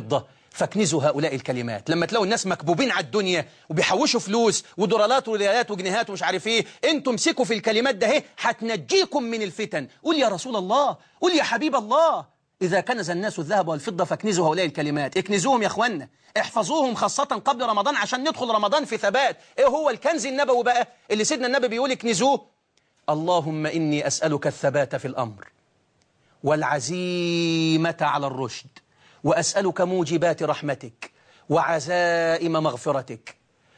S2: فاكنزوا هؤلاء الكلمات لما تلاقوا الناس مكبوبين على الدنيا وبيحوشوا فلوس ودولارات وريالات وجنيهات ومش عارف ايه انتم امسكوا في الكلمات ده اهي هتنجيكم من الفتن قول يا رسول الله قول يا حبيب الله إذا كنز الناس الذهب والفضة فاكنزوا هؤلاء الكلمات اكنزوهم يا اخوانا احفظوهم خاصة قبل رمضان عشان ندخل رمضان في ثبات ايه هو الكنز النبوي بقى اللي سيدنا النبي بيقول اكنزوه اللهم إني أسألك الثبات في الأمر والعزيمة على الرشد وأسألك موجبات رحمتك وعزائم مغفرتك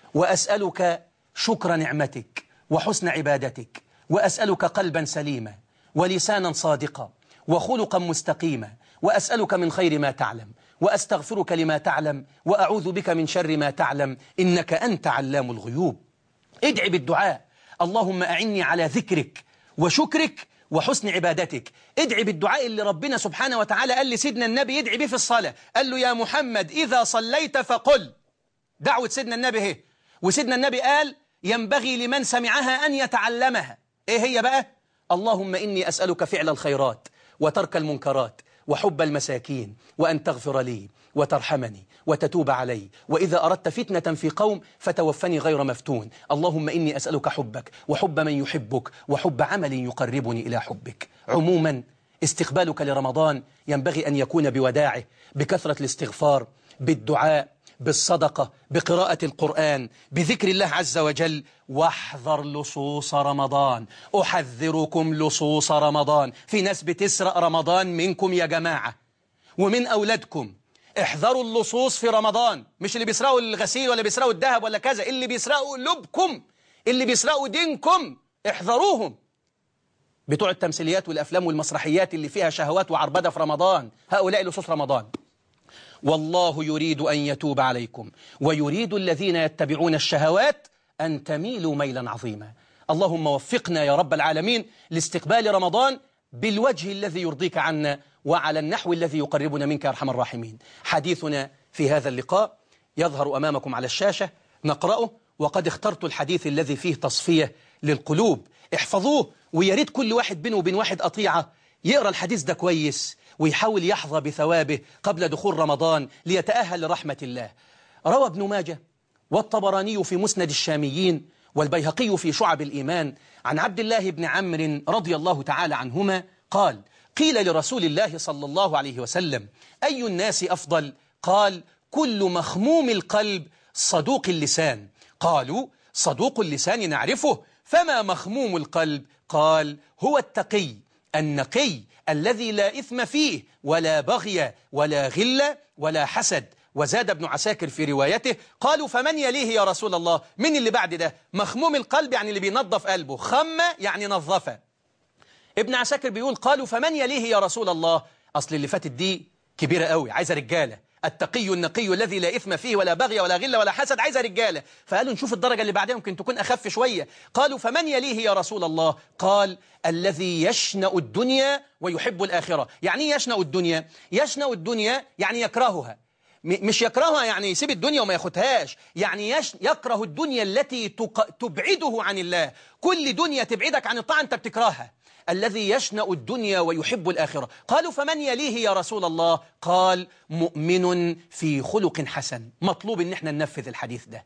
S2: وأسألك شكر نعمتك وحسن عبادتك وأسألك قلبا سليما ولسانا صادقا وخلقا مستقيما وأسألك من خير ما تعلم وأستغفرك لما تعلم وأعوذ بك من شر ما تعلم إنك أنت علام الغيوب ادعي بالدعاء اللهم أعني على ذكرك وشكرك وحسن عبادتك ادعي بالدعاء اللي ربنا سبحانه وتعالى قال لسيدنا النبي يدعي به في الصلاة قال له يا محمد إذا صليت فقل دعوة سيدنا النبي هي وسيدنا النبي قال ينبغي لمن سمعها أن يتعلمها إيه هي بقى اللهم إني أسألك فعل الخيرات وترك المنكرات وحب المساكين وأن تغفر لي وترحمني وتتوب علي وإذا أردت فتنة في قوم فتوفني غير مفتون اللهم إني أسألك حبك وحب من يحبك وحب عمل يقربني إلى حبك عموما استقبالك لرمضان ينبغي أن يكون بوداعه بكثرة الاستغفار بالدعاء بالصدقة بقراءة القرآن بذكر الله عز وجل واحذر لصوص رمضان أحذركم لصوص رمضان في ناس بتسرق رمضان منكم يا جماعة ومن أولادكم احذروا اللصوص في رمضان مش اللي بيسرقوا الغسيل ولا بيسرقوا الذهب ولا كذا اللي بيسرقوا قلوبكم اللي بيسرقوا دينكم احذروهم بتوع التمثيليات والأفلام والمسرحيات اللي فيها شهوات وعربدة في رمضان هؤلاء لصوص رمضان والله يريد أن يتوب عليكم ويريد الذين يتبعون الشهوات أن تميلوا ميلا عظيما اللهم وفقنا يا رب العالمين لاستقبال رمضان بالوجه الذي يرضيك عنا وعلى النحو الذي يقربنا منك يا أرحم الراحمين حديثنا في هذا اللقاء يظهر أمامكم على الشاشة نقرأه وقد اخترت الحديث الذي فيه تصفية للقلوب احفظوه ويريد كل واحد بينه وبين واحد قطيعة يقرأ الحديث ده كويس ويحاول يحظى بثوابه قبل دخول رمضان ليتأهل لرحمة الله روى ابن ماجه والطبراني في مسند الشاميين والبيهقي في شعب الإيمان عن عبد الله بن عمرو رضي الله تعالى عنهما قال قيل لرسول الله صلى الله عليه وسلم أي الناس أفضل قال كل مخموم القلب صدوق اللسان قالوا صدوق اللسان نعرفه فما مخموم القلب قال هو التقي النقي الذي لا إثم فيه ولا بغي ولا غل ولا حسد وزاد ابن عساكر في روايته قالوا فمن يليه يا رسول الله من اللي بعد ده مخموم القلب يعني اللي بينظف قلبه خم يعني نظفه ابن عساكر بيقول قالوا فمن يليه يا رسول الله أصل اللي فاتت دي كبيرة قوي عايزة رجالة التقي النقي الذي لا إثم فيه ولا بغي ولا غل ولا حسد عايزة رجالة فقالوا نشوف الدرجة اللي بعدها ممكن تكون أخف شوية قالوا فمن يليه يا رسول الله قال الذي يشنأ الدنيا ويحب الآخرة يعني ايه يشنأ الدنيا يشنأ الدنيا يعني يكرهها مش يكرهها يعني يسيب الدنيا وما ياخدهاش يعني يش يكره الدنيا التي تق... تبعده عن الله كل دنيا تبعدك عن الطاعة أنت بتكرهها الذي يشنأ الدنيا ويحب الآخرة قالوا فمن يليه يا رسول الله قال مؤمن في خلق حسن مطلوب ان احنا ننفذ الحديث ده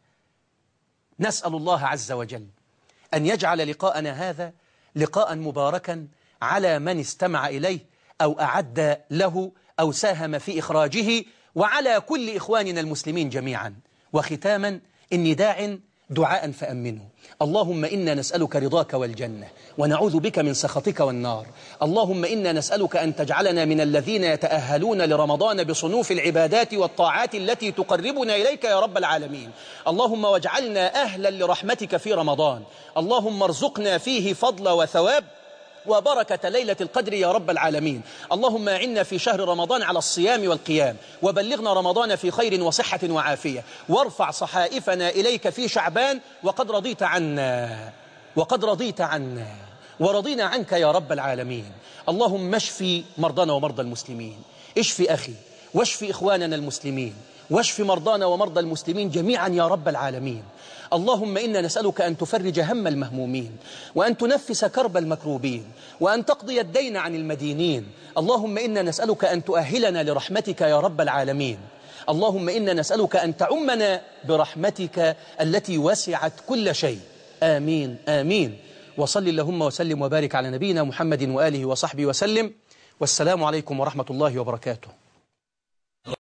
S2: نسأل الله عز وجل أن يجعل لقاءنا هذا لقاء مباركا على من استمع إليه أو أعد له أو ساهم في إخراجه وعلى كل إخواننا المسلمين جميعا وختاما إني داع دعاء فأمنه اللهم إنا نسألك رضاك والجنة ونعوذ بك من سخطك والنار اللهم إنا نسألك أن تجعلنا من الذين يتأهلون لرمضان بصنوف العبادات والطاعات التي تقربنا إليك يا رب العالمين اللهم واجعلنا أهلا لرحمتك في رمضان اللهم ارزقنا فيه فضل وثواب وبركة ليلة القدر يا رب العالمين اللهم أعنا في شهر رمضان على الصيام والقيام وبلغنا رمضان في خير وصحة وعافية وارفع صحائفنا إليك في شعبان وقد رضيت عنا وقد رضيت عنا ورضينا عنك يا رب العالمين اللهم اشفي مرضانا ومرضى المسلمين اشفي أخي واشفي إخواننا المسلمين واشف مرضانا ومرضى المسلمين جميعا يا رب العالمين اللهم إنا نسألك أن تفرج هم المهمومين وأن تنفس كرب المكروبين وأن تقضي الدين عن المدينين اللهم إنا نسألك أن تؤهلنا لرحمتك يا رب العالمين اللهم إنا نسألك أن تعمنا برحمتك التي وسعت كل شيء آمين آمين وصل اللهم وسلم وبارك على نبينا محمد وآله وصحبه وسلم والسلام عليكم ورحمة الله وبركاته